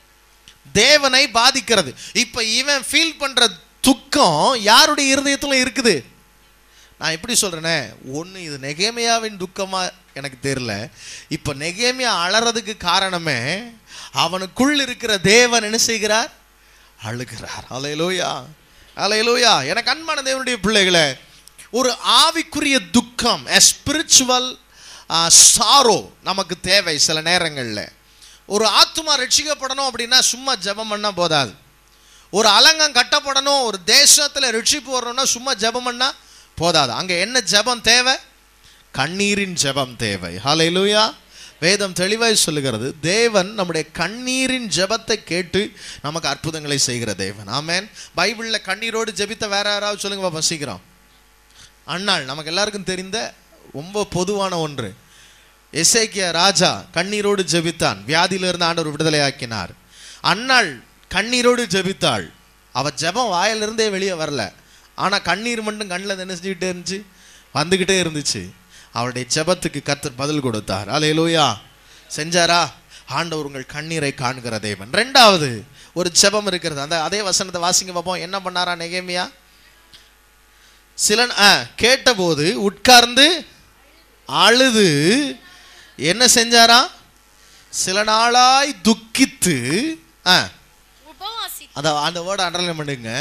தேவனை பாதிக்கிறது இப்ப இவன் ஃபீல் பண்ற துக்கம் யாருடைய இருதயத்துல இருக்குது நான் எப்படி சொல்றேனே ஒண்ணு இது நெகேமியாவின் துக்கமா எனக்கு தெரியல இப்ப நெகேமியா அலறதுக்கு காரணமே அவனுக்குள் இருக்கிற தேவன் என்ன செய்கிறார் அழுகிறார் அலையலூயா அலையலூயா எனக்கு அன்பான தேவனுடைய பிள்ளைகளே ஒரு ஆவிக்குரிய துக்கம் a spiritual சாரோ நமக்கு தேவை சில நேரங்களில் ஒரு ஆத்துமா ரட்சிக்கப்படணும் அப்படின்னா சும்மா ஜெபம் பண்ணா போதாது ஒரு அலங்கம் கட்டப்படணும் ஒரு தேசத்துல ரட்சிப்பு வரணும்னா சும்மா ஜெபம் பண்ணா போதாது அங்க என்ன ஜெபம் தேவை கண்ணீரின் ஜெபம் தேவை ஹalleluya வேதம் தெளிவாய் சொல்லுகிறது தேவன் நம்முடைய கண்ணீரின் ஜெபத்தை கேட்டு நமக்கு அற்புதங்களை செய்கிற தேவன் ஆமென் பைபிள்ல கண்ணீரோடு ஜெபித்த வேற யாராவது சொல்லுங்க பாப்பா சீக்கிரம் அண்ணாள் நமக்கு எல்லாருக்கும் தெரிந்த ரொம்ப பொதுவான ஒன்று எசேக்கியா ராஜா கண்ணீரோடு ஜெபித்தான் வியாதியிலிருந்து ஆண்டவர் விடுதலையாக்கினார் அன்னாள் கண்ணீரோடு ஜெபித்தாள் அவ ஜெபம் வாயிலிருந்தே வெளியே வரல ஆனா கண்ணீர் மட்டும் கண்ணில் என்ன செஞ்சுக்கிட்டே இருந்துச்சு வந்துக்கிட்டே இருந்துச்சு அவளுடைய ஜெபத்துக்கு கர்த்தர் பதில் கொடுத்தார் அலையலூயா செஞ்சாரா ஆண்டவர் உங்கள் கண்ணீரை காண்கிற தேவன் ரெண்டாவது ஒரு ஜெபம் இருக்கிறது அந்த அதே வசனத்தை வாசிங்க பார்ப்போம் என்ன பண்ணாரா நெகேமியா சில ஆ, கேட்டபோது உட்கார்ந்து அழுது என்ன செஞ்சாரா சில நாளாய் துக்கித்து ஆ, உபவாசி அத அந்த வேர்டை அண்டர்லைன் பண்ணுங்க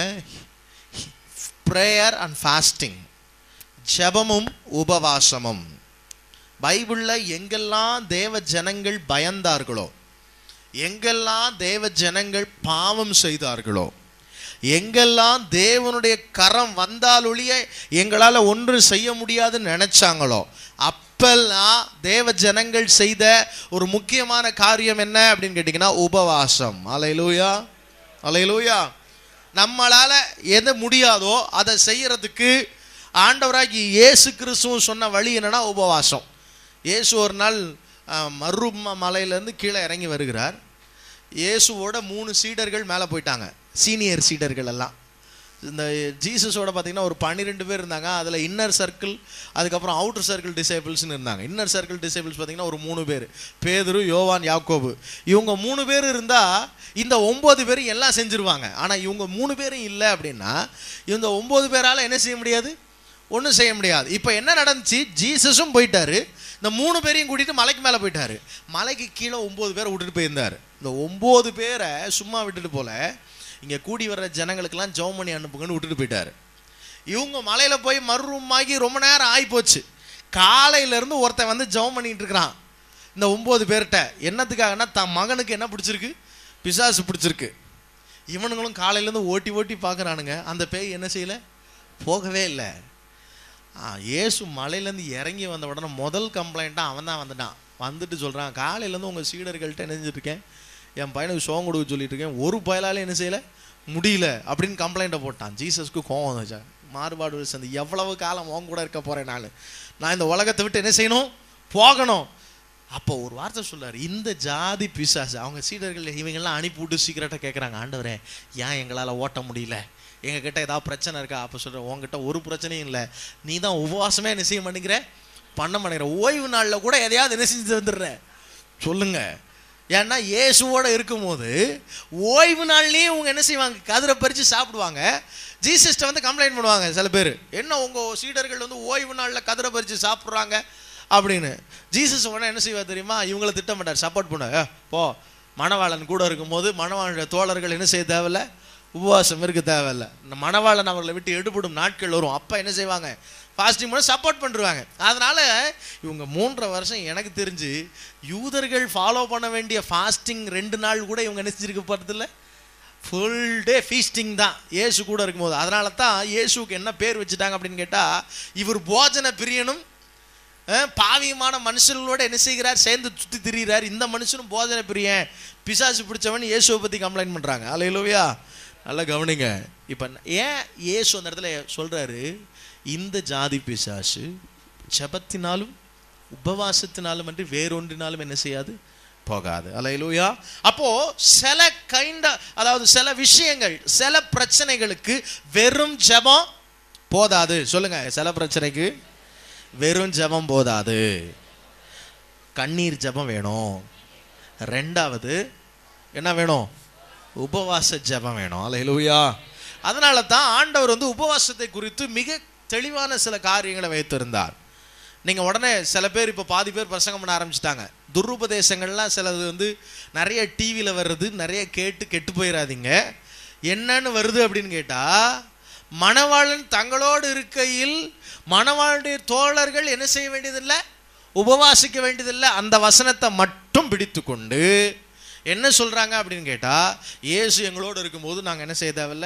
ப்ரேயர் அண்ட் ஃபாஸ்டிங் ஜெபமும் உபவாசமும் பைபிள்ல எங்கெல்லாம் தேவ ஜனங்கள் பயந்தார்களோ எங்கெல்லாம் தேவ ஜனங்கள் பாவம் செய்தார்களோ எங்கெல்லாம் தேவனுடைய கரம் வந்தாலொழிய எங்களால் ஒன்று செய்ய முடியாதுன்னு நினைச்சாங்களோ அப்பெல்லாம் தேவ ஜனங்கள் செய்த ஒரு முக்கியமான காரியம் என்ன அப்படின்னு கேட்டிங்கன்னா உபவாசம் அலையிலூயா அலையிலூயா நம்மளால எது முடியாதோ அதை செய்யறதுக்கு ஆண்டவராகி இயேசு கிறிஸ்துவும் சொன்ன வழி என்னன்னா உபவாசம் இயேசு ஒரு நாள் அஹ், மர்ரும மலையிலேருந்து கீழே இறங்கி வருகிறார் இயேசுவோட மூணு சீடர்கள் மேலே போயிட்டாங்க சீனியர் சீடர்கள் எல்லாம் இந்த ஜீசஸோட பார்த்தீங்கன்னா ஒரு பன்னிரெண்டு பேர் இருந்தாங்க அதில் இன்னர் சர்க்கிள் அதுக்கப்புறம் அவுட்டர் சர்க்கிள் டிசேபிள்ஸ்னு இருந்தாங்க இன்னர் சர்க்கிள் டிசேபிள்ஸ் பார்த்தீங்கன்னா ஒரு மூணு பேர் பேதுரு யோவான் யாக்கோபு இவங்க மூணு பேர் இருந்தால் இந்த ஒம்பது பேரும் எல்லாம் செஞ்சுருவாங்க ஆனால் இவங்க மூணு பேரும் இல்லை அப்படின்னா இந்த ஒம்பது பேரால் என்ன செய்ய முடியாது ஒன்றும் செய்ய முடியாது இப்போ என்ன நடந்துச்சு ஜீசஸும் போயிட்டாரு இந்த மூணு பேரையும் கூட்டிட்டு மலைக்கு மேலே போயிட்டாரு மலைக்கு கீழே ஒம்பது பேரை விட்டுட்டு போயிருந்தார் இந்த ஒம்பது பேரை சும்மா விட்டுட்டு போல இங்கே கூடி வர்ற ஜனங்களுக்கெல்லாம் ஜெபம் பண்ணி அனுப்புங்கன்னு விட்டுட்டு போயிட்டாரு இவங்க மலையில் போய் மறுரூமாகி ரொம்ப நேரம் ஆகிப்போச்சு காலையிலேருந்து ஒருத்தன் வந்து ஜெபம் பண்ணிட்டு இருக்கிறான் இந்த ஒம்பது பேர்கிட்ட என்னத்துக்காகனா தன் மகனுக்கு என்ன பிடிச்சிருக்கு பிசாசு பிடிச்சிருக்கு இவனுங்களும் காலையிலேருந்து ஓட்டி ஓட்டி பார்க்குறானுங்க அந்த பேய் என்ன செய்யல போகவே இல்லை ஆ ஏசு மலையிலேருந்து இறங்கி வந்த உடனே முதல் கம்ப்ளைண்ட்டாக அவன் தான் வந்துட்டான் வந்துட்டு சொல்கிறான் காலையிலேருந்து உங்கள் சீடர்கள்ட்ட நினைஞ்சிட்டு இருக்கேன் என் பையனுக்கு சோகம் கொடுக்க சொல்லிட்டு இருக்கேன் ஒரு பயலாலே என்ன செய்யலை முடியல அப்படின்னு கம்ப்ளைண்ட்டை போட்டான் ஜீசஸ்க்கு கோவம் வந்துச்சா மாறுபாடு சந்தி எவ்வளவு காலம் உன் கூட இருக்க போகிறேன் நான் நான் இந்த உலகத்தை விட்டு என்ன செய்யணும் போகணும் அப்போ ஒரு வார்த்தை சொல்றாரு இந்த ஜாதி பிசாசு அவங்க சீடர்கள் இவங்கெல்லாம் அனுப்பி விட்டு சீக்கிரட்டாக கேட்குறாங்க ஆண்டவரே ஏன் எங்களால் ஓட்ட முடியல எங்ககிட்ட ஏதாவது பிரச்சனை இருக்கா அப்போ சொல்கிறேன் உங்ககிட்ட ஒரு பிரச்சனையும் இல்லை நீ தான் உபவாசமே என்ன செய்ய மாட்டேங்கிற பண்ண மாட்டேங்கிற ஓய்வு நாளில் கூட எதையாவது என்ன செஞ்சு வந்துடுற சொல்லுங்க ஏன்னா இயேசுவோட இருக்கும்போது ஓய்வு நாள்லேயும் இவங்க என்ன செய்வாங்க கதிரை பறித்து சாப்பிடுவாங்க ஜீசஸ்ட்ட வந்து கம்ப்ளைண்ட் பண்ணுவாங்க சில பேர் என்ன உங்கள் சீடர்கள் வந்து ஓய்வு நாளில் கதிரை பறித்து சாப்பிட்றாங்க அப்படின்னு ஜீசஸ் உடனே என்ன செய்வார் தெரியுமா இவங்களை திட்ட மாட்டார் சப்போர்ட் பண்ண "ஏ, போ மணவாளன் கூட இருக்கும்போது மணவாளனுடைய தோழர்கள் என்ன செய்ய தேவையில்ல உபவாசம் இருக்க தேவையில்ல இந்த மணவாளன் அவர்களை விட்டு எடுபடும் நாட்கள் வரும் அப்போ என்ன செய்வாங்க ஃபாஸ்டிங் பண்ண சப்போர்ட் பண்ணுவாங்க அதனால இவங்க மூன்றரை வருஷம் எனக்கு தெரிஞ்சு யூதர்கள் ஃபாலோ பண்ண வேண்டிய ஃபாஸ்டிங் ரெண்டு நாள் கூட இவங்க என்ன செஞ்சிருக்க போகிறதில்ல ஃபுல் டே ஃபீஸ்டிங் தான் இயேசு கூட இருக்கும்போது அதனால தான் இயேசுக்கு என்ன பேர் வச்சுட்டாங்க அப்படின்னு கேட்டால் இவர் போஜன பிரியனும் அஹ், பாவியமான மனுஷர்களோட என்ன செய்கிறார் சேர்ந்து சுற்றி திரிகிறார் இந்த மனுஷனும் போஜன பிரியன் பிசாசு பிடிச்சவன் இயேசுவை பற்றி கம்ப்ளைண்ட் பண்ணுறாங்க அலையிலோவியா நல்லா கவனிங்க இப்போ ஏன் இயேசு அந்த இடத்துல சொல்கிறாரு இந்த ஜாதி பிசாசு ஜெபத்தினாலும் உபவாசத்தினாலும் அன்றி வேறொன்றினாலும் என்ன செய்யாது போகாது அலையிலூயா அப்போ சில கைண்ட அதாவது சில விஷயங்கள் சில பிரச்சனைகளுக்கு வெறும் ஜெபம் போதாது சொல்லுங்க சில பிரச்சனைக்கு வெறும் ஜெபம் போதாது கண்ணீர் ஜெபம் வேணும் ரெண்டாவது என்ன வேணும் உபவாச ஜெபம் வேணும் அலையிலூயா அதனால தான் ஆண்டவர் வந்து உபவாசத்தை குறித்து மிக தெளிவான சில காரியங்களை வைத்திருந்தார் நீங்கள் உடனே சில பேர் இப்போ பாதி பேர் பிரசங்கம் பண்ண ஆரம்பிச்சிட்டாங்க துருபதேசங்கள்லாம் சிலது வந்து நிறைய டிவியில் வர்றது நிறைய கேட்டு கெட்டு போயிடாதீங்க என்னன்னு வருது அப்படின்னு கேட்டால் மணவாளன் தங்களோடு இருக்கையில் மணவாளுடைய தோழர்கள் என்ன செய்ய வேண்டியதில்லை உபவாசிக்க வேண்டியதில்லை அந்த வசனத்தை மட்டும் பிடித்து கொண்டு என்ன சொல்றாங்க அப்படின்னு கேட்டா இயேசு எங்களோடு இருக்கும்போது நாங்க என்ன செய்ய தேவையில்ல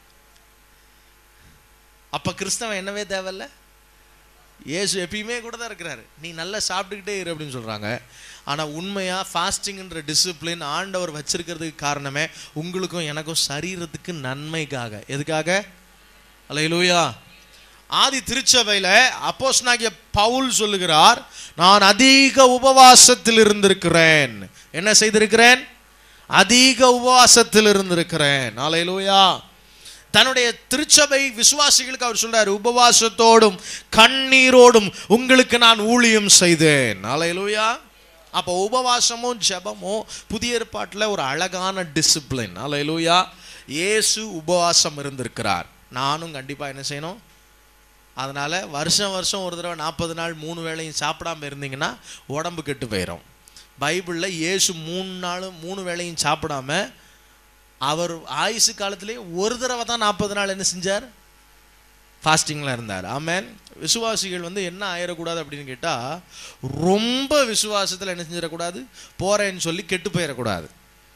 அப்ப கிறிஸ்தவன் என்னவே தேவையில்ல இயேசு எப்பயுமே கூட தான் இருக்கிறாரு நீ நல்லா சாப்பிட்டுக்கிட்டே இரு அப்படின்னு சொல்றாங்க ஆனா உண்மையா ஃபாஸ்டிங்ன்ற டிசிப்ளின் ஆண்டவர் வச்சிருக்கிறதுக்கு காரணமே உங்களுக்கும் எனக்கும் சரீரத்துக்கு நன்மைக்காக எதுக்காக அல்லேலூயா ஆதி திருச்சபையில அப்போஸ்தலனாகிய பவுல் சொல்லுகிறார் நான் அதிக உபவாசத்தில் இருந்திருக்கிறேன் என்ன செய்திருக்கிறேன் அதிக உபவாசத்தில் இருந்திருக்கிறேன் அல்லேலூயா தன்னுடைய திருச்சபை விசுவாசிகளுக்கு அவர் சொல்றாரு உபவாசத்தோடும் கண்ணீரோடும் உங்களுக்கு நான் ஊழியம் செய்தேன் அல்லேலூயா அப்போ உபவாசமும் ஜெபமும் புதிய ஏற்பாட்டில் ஒரு அழகான டிசிப்ளின் அல்லேலூயா இயேசு உபவாசம் இருந்திருக்கிறார் நானும் கண்டிப்பா என்ன செய்யணும் அதனால வருஷம் வருஷம் ஒரு தடவை நாற்பது நாள் மூணு வேளையும் சாப்பிடாம இருந்தீங்கன்னா உடம்பு கெட்டு போயிடும் பைபிளில் இயேசு மூணு நாளும் மூணு வேளையும் சாப்பிடாம அவர் ஆயுசு காலத்திலே ஒரு தடவை தான் நாற்பது நாள் என்ன செஞ்சார் ஃபாஸ்டிங்கில் இருந்தார் ஆமேன் விசுவாசிகள் வந்து என்ன ஆயிடக்கூடாது அப்படின்னு கேட்டால் ரொம்ப விசுவாசத்தில் என்ன செஞ்சிடக்கூடாது போறேன்னு சொல்லி கெட்டு போயிடக்கூடாது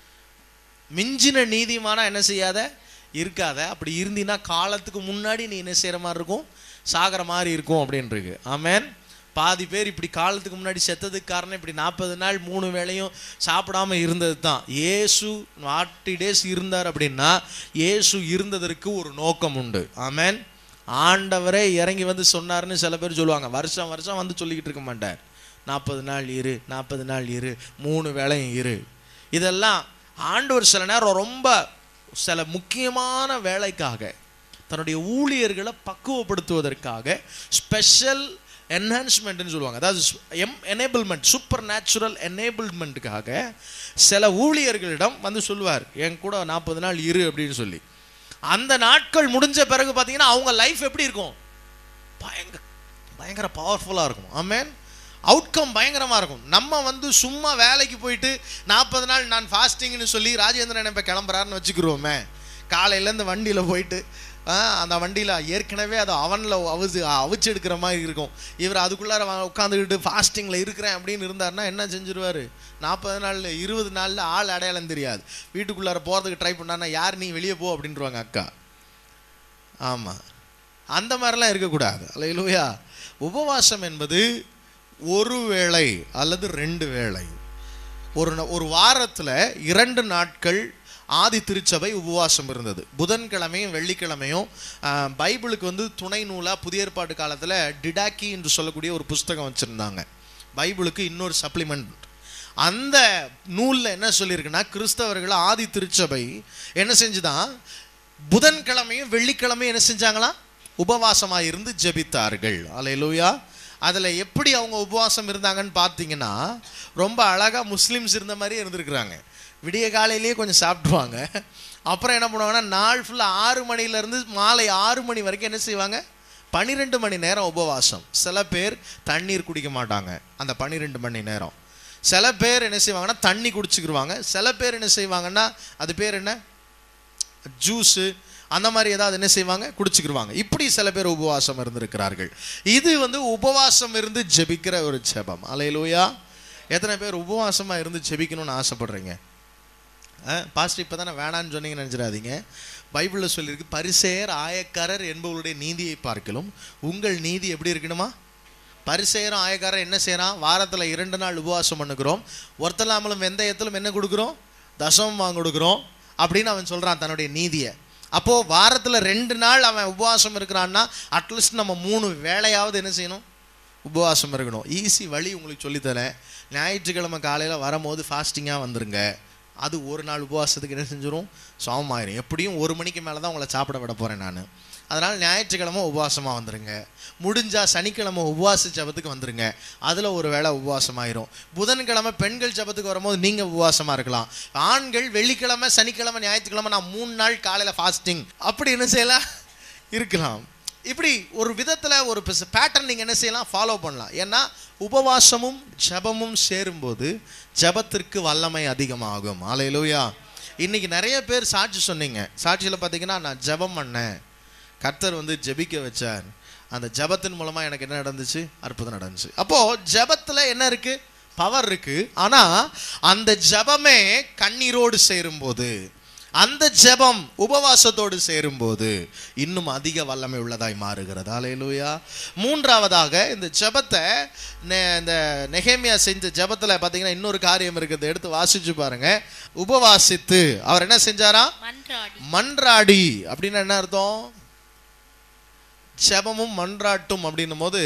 மிஞ்சின நீதிமானா என்ன செய்யாத இருக்காத அப்படி இருந்தீன்னா காலத்துக்கு முன்னாடி நீ என்ன செய்கிற மாதிரி இருக்கும் சாகிற மாதிரி இருக்கும் அப்படின்னு இருக்கு ஆமேன் பாதி பேர் இப்படி காலத்துக்கு முன்னாடி செத்ததுக்கு காரணம் இப்படி நாற்பது நாள் மூணு வேளையும் சாப்பிடாம இருந்தது தான் ஏசு நாட்டி டேஸ் இருந்தார் அப்படின்னா ஏசு இருந்ததற்கு ஒரு நோக்கம் உண்டு ஆமேன் ஆண்டவரே இறங்கி வந்து சொன்னாருன்னு சில பேர் சொல்லுவாங்க வருஷம் வருஷம் வந்து சொல்லிக்கிட்டு இருக்க மாட்டார் நாற்பது நாள் இரு நாற்பது நாள் இரு மூணு வேளையும் இரு இதெல்லாம் ஆண்டவர் சில நேரம் ரொம்ப சில முக்கியமான வேலைக்காக தன்னுடைய ஊழியர்களை பக்குவப்படுத்துவதற்காக ஸ்பெஷல் என்ஹான்ஸ்மெண்ட்னு சொல்லுவாங்க அதாவது எம் எனேபிள்மெண்ட் சூப்பர் நேச்சுரல் எனேபிள்மெண்ட்டுக்காக சில ஊழியர்களிடம் வந்து சொல்லுவார் என் கூட நாற்பது நாள் இரு அப்படின்னு சொல்லி அந்த நாட்கள் முடிஞ்ச பிறகு பார்த்தீங்கன்னா அவங்க லைஃப் எப்படி இருக்கும் பயங்கர பயங்கர பவர்ஃபுல்லாக இருக்கும் ஆமேன் அவுட்கம் பயங்கரமாக இருக்கும் நம்ம வந்து சும்மா வேலைக்கு போயிட்டு நாற்பது நாள் நான் ஃபாஸ்டிங்னு சொல்லி ராஜேந்திரன் இப்போ கிளம்புறாருன்னு வச்சுக்கிருவோமே காலையிலேருந்து வண்டியில் போயிட்டு அந்த வண்டியில் ஏற்கனவே அதை அவனில் அவிச்சு அவிச்சு எடுக்கிற மாதிரி இருக்கும் இவர் அதுக்குள்ளார உட்காந்துக்கிட்டு ஃபாஸ்டிங்கில் இருக்கிறேன் அப்படின்னு இருந்தாருன்னா என்ன செஞ்சிருவாரு நாற்பது நாளில் இருபது நாளில் ஆள் அடையாளம் தெரியாது வீட்டுக்குள்ளார போகிறதுக்கு ட்ரை பண்ணான்னா யார் நீ வெளியே போ அப்படின்றவாங்க அக்கா ஆமாம் அந்த மாதிரிலாம் இருக்கக்கூடாது அல்லையிலூயா உபவாசம் என்பது ஒரு வேளை அல்லது ரெண்டு வேளை ஒரு ந- ஒரு வாரத்தில் இரண்டு நாட்கள் ஆதி திருச்சபை உபவாசம் இருந்தது புதன்கிழமையும் வெள்ளிக்கிழமையும் ஆ, பைபிளுக்கு வந்து துணை நூலாக புதிய ஏற்பாட்டு காலத்தில் டிடாக்கி என்று சொல்லக்கூடிய ஒரு புஸ்தகம் வச்சுருந்தாங்க பைபிளுக்கு இன்னொரு சப்ளிமெண்ட் அந்த நூலில் என்ன சொல்லியிருக்குன்னா கிறிஸ்தவர்கள் ஆதி திருச்சபை என்ன செஞ்சுதான் புதன்கிழமையும் வெள்ளிக்கிழமையும் என்ன செஞ்சாங்களா உபவாசமாக இருந்து ஜெபித்தார்கள் அல்லேலூயா அதில் எப்படி அவங்க உபவாசம் இருந்தாங்கன்னு பார்த்தீங்கன்னா ரொம்ப அழகாக முஸ்லீம்ஸ் இருந்த மாதிரியே இருந்திருக்கிறாங்க விடிய காலையிலேயே கொஞ்சம் சாப்பிடுவாங்க அப்புறம் என்ன பண்ணுவாங்கன்னா நாள் ஃபுல்லாக ஆறு மணிலேருந்து மாலை ஆறு மணி வரைக்கும் என்ன செய்வாங்க பன்னிரெண்டு மணி நேரம் உபவாசம் சில பேர் தண்ணீர் குடிக்க மாட்டாங்க அந்த பன்னிரெண்டு மணி நேரம் சில பேர் என்ன செய்வாங்கன்னா தண்ணி குடிச்சுக்கிருவாங்க சில பேர் என்ன செய்வாங்கன்னா அது பேர் என்ன ஜூஸு அந்த மாதிரி ஏதாவது என்ன செய்வாங்க குடிச்சுக்கிருவாங்க இப்படி சில பேர் உபவாசம் இருந்திருக்கிறார்கள் இது வந்து உபவாசம் இருந்து ஜெபிக்கிற ஒரு ஜெபம் அலையிலூயா எத்தனை பேர் உபவாசமாக இருந்து ஜெபிக்கணும்னு ஆசைப்படுறீங்க பாஸ்டர் இப்போ தானே வேணான்னு சொன்னீங்கன்னு நினச்சிடாதீங்க பைபிளில் சொல்லியிருக்கு பரிசேயர் ஆயக்காரர் என்பவருடைய நீதியை பார்க்கலும் உங்கள் நீதி எப்படி இருக்கணுமா பரிசேயரும் ஆயக்காரர் என்ன செய்கிறான் வாரத்தில் இரண்டு நாள் உபவாசம் பண்ணுகிறோம் ஒருத்தலாமலும் வெந்தயத்திலும் என்ன கொடுக்குறோம் தசமம் வாங்க கொடுக்குறோம் அப்படின்னு அவன் சொல்கிறான் தன்னுடைய நீதியை அப்போது வாரத்தில் ரெண்டு நாள் அவன் உபவாசம் இருக்கிறான்னா அட்லீஸ்ட் நம்ம மூணு வேளையாவது என்ன செய்யணும் உபவாசம் இருக்கணும் ஈஸி வழி உங்களுக்கு சொல்லித்தரேன் ஞாயிற்றுக்கிழமை காலையில் வரும்போது ஃபாஸ்டிங்காக வந்துருங்க அது ஒரு நாள் உபவாசத்துக்கு என்ன செஞ்சிடும் சமமாயிரும் எப்படியும் ஒரு மணிக்கு மேலே தான் உங்களை சாப்பிட விட போகிறேன் நான் அதனால் ஞாயிற்றுக்கிழமை உபவாசமாக வந்துருங்க முடிஞ்சால் சனிக்கிழமை உபவாச ஜபத்துக்கு வந்துருங்க அதில் ஒரு வேளை உபவாசமாயிரும் புதன்கிழமை பெண்கள் ஜபத்துக்கு வரும்போது நீங்கள் உபவாசமாக இருக்கலாம் ஆண்கள் வெள்ளிக்கிழமை சனிக்கிழமை ஞாயிற்றுக்கிழமை நான் மூணு நாள் காலையில் ஃபாஸ்டிங் அப்படி என்ன செய்யலாம் இருக்கலாம் இப்படி ஒரு விதத்தில் ஒரு பேட்டர்ன் நீங்கள் என்ன செய்யலாம் ஃபாலோ பண்ணலாம் ஏன்னா உபவாசமும் ஜெபமும் சேரும்போது ஜெபத்திற்கு வல்லமை அதிகமாகும் ஆலையிலூயா இன்னைக்கு நிறைய பேர் சாட்சி சொன்னீங்க சாட்சியில் பார்த்தீங்கன்னா நான் ஜெபம் பண்ணேன் கர்த்தர் வந்து ஜெபிக்க வச்சார் அந்த ஜெபத்தின் மூலமா எனக்கு என்ன நடந்துச்சு அற்புதம் நடந்துச்சு அப்போ ஜெபத்துல என்ன இருக்கு பவர் இருக்கு ஆனா அந்த ஜெபமே கண்ணீரோடு சேரும்போது அந்த ஜெபம் உபவாசத்தோடு சேரும்போது இன்னும் அதிக வல்லமை உள்ளதாய் மாறுகிறது அலையலூயா மூன்றாவதாக இந்த ஜெபத்தை நெ- இந்த நெகேமியா செஞ்ச ஜெபத்துல பார்த்தீங்கன்னா இன்னொரு காரியம் இருக்குது எடுத்து வாசிச்சு பாருங்க உபவாசித்து அவர் என்ன செஞ்சாராம் மன்றாடி மன்றாடி அப்படின்னா என்ன அர்த்தம் செபமும் மன்றாட்டும் அப்படின்னும் போது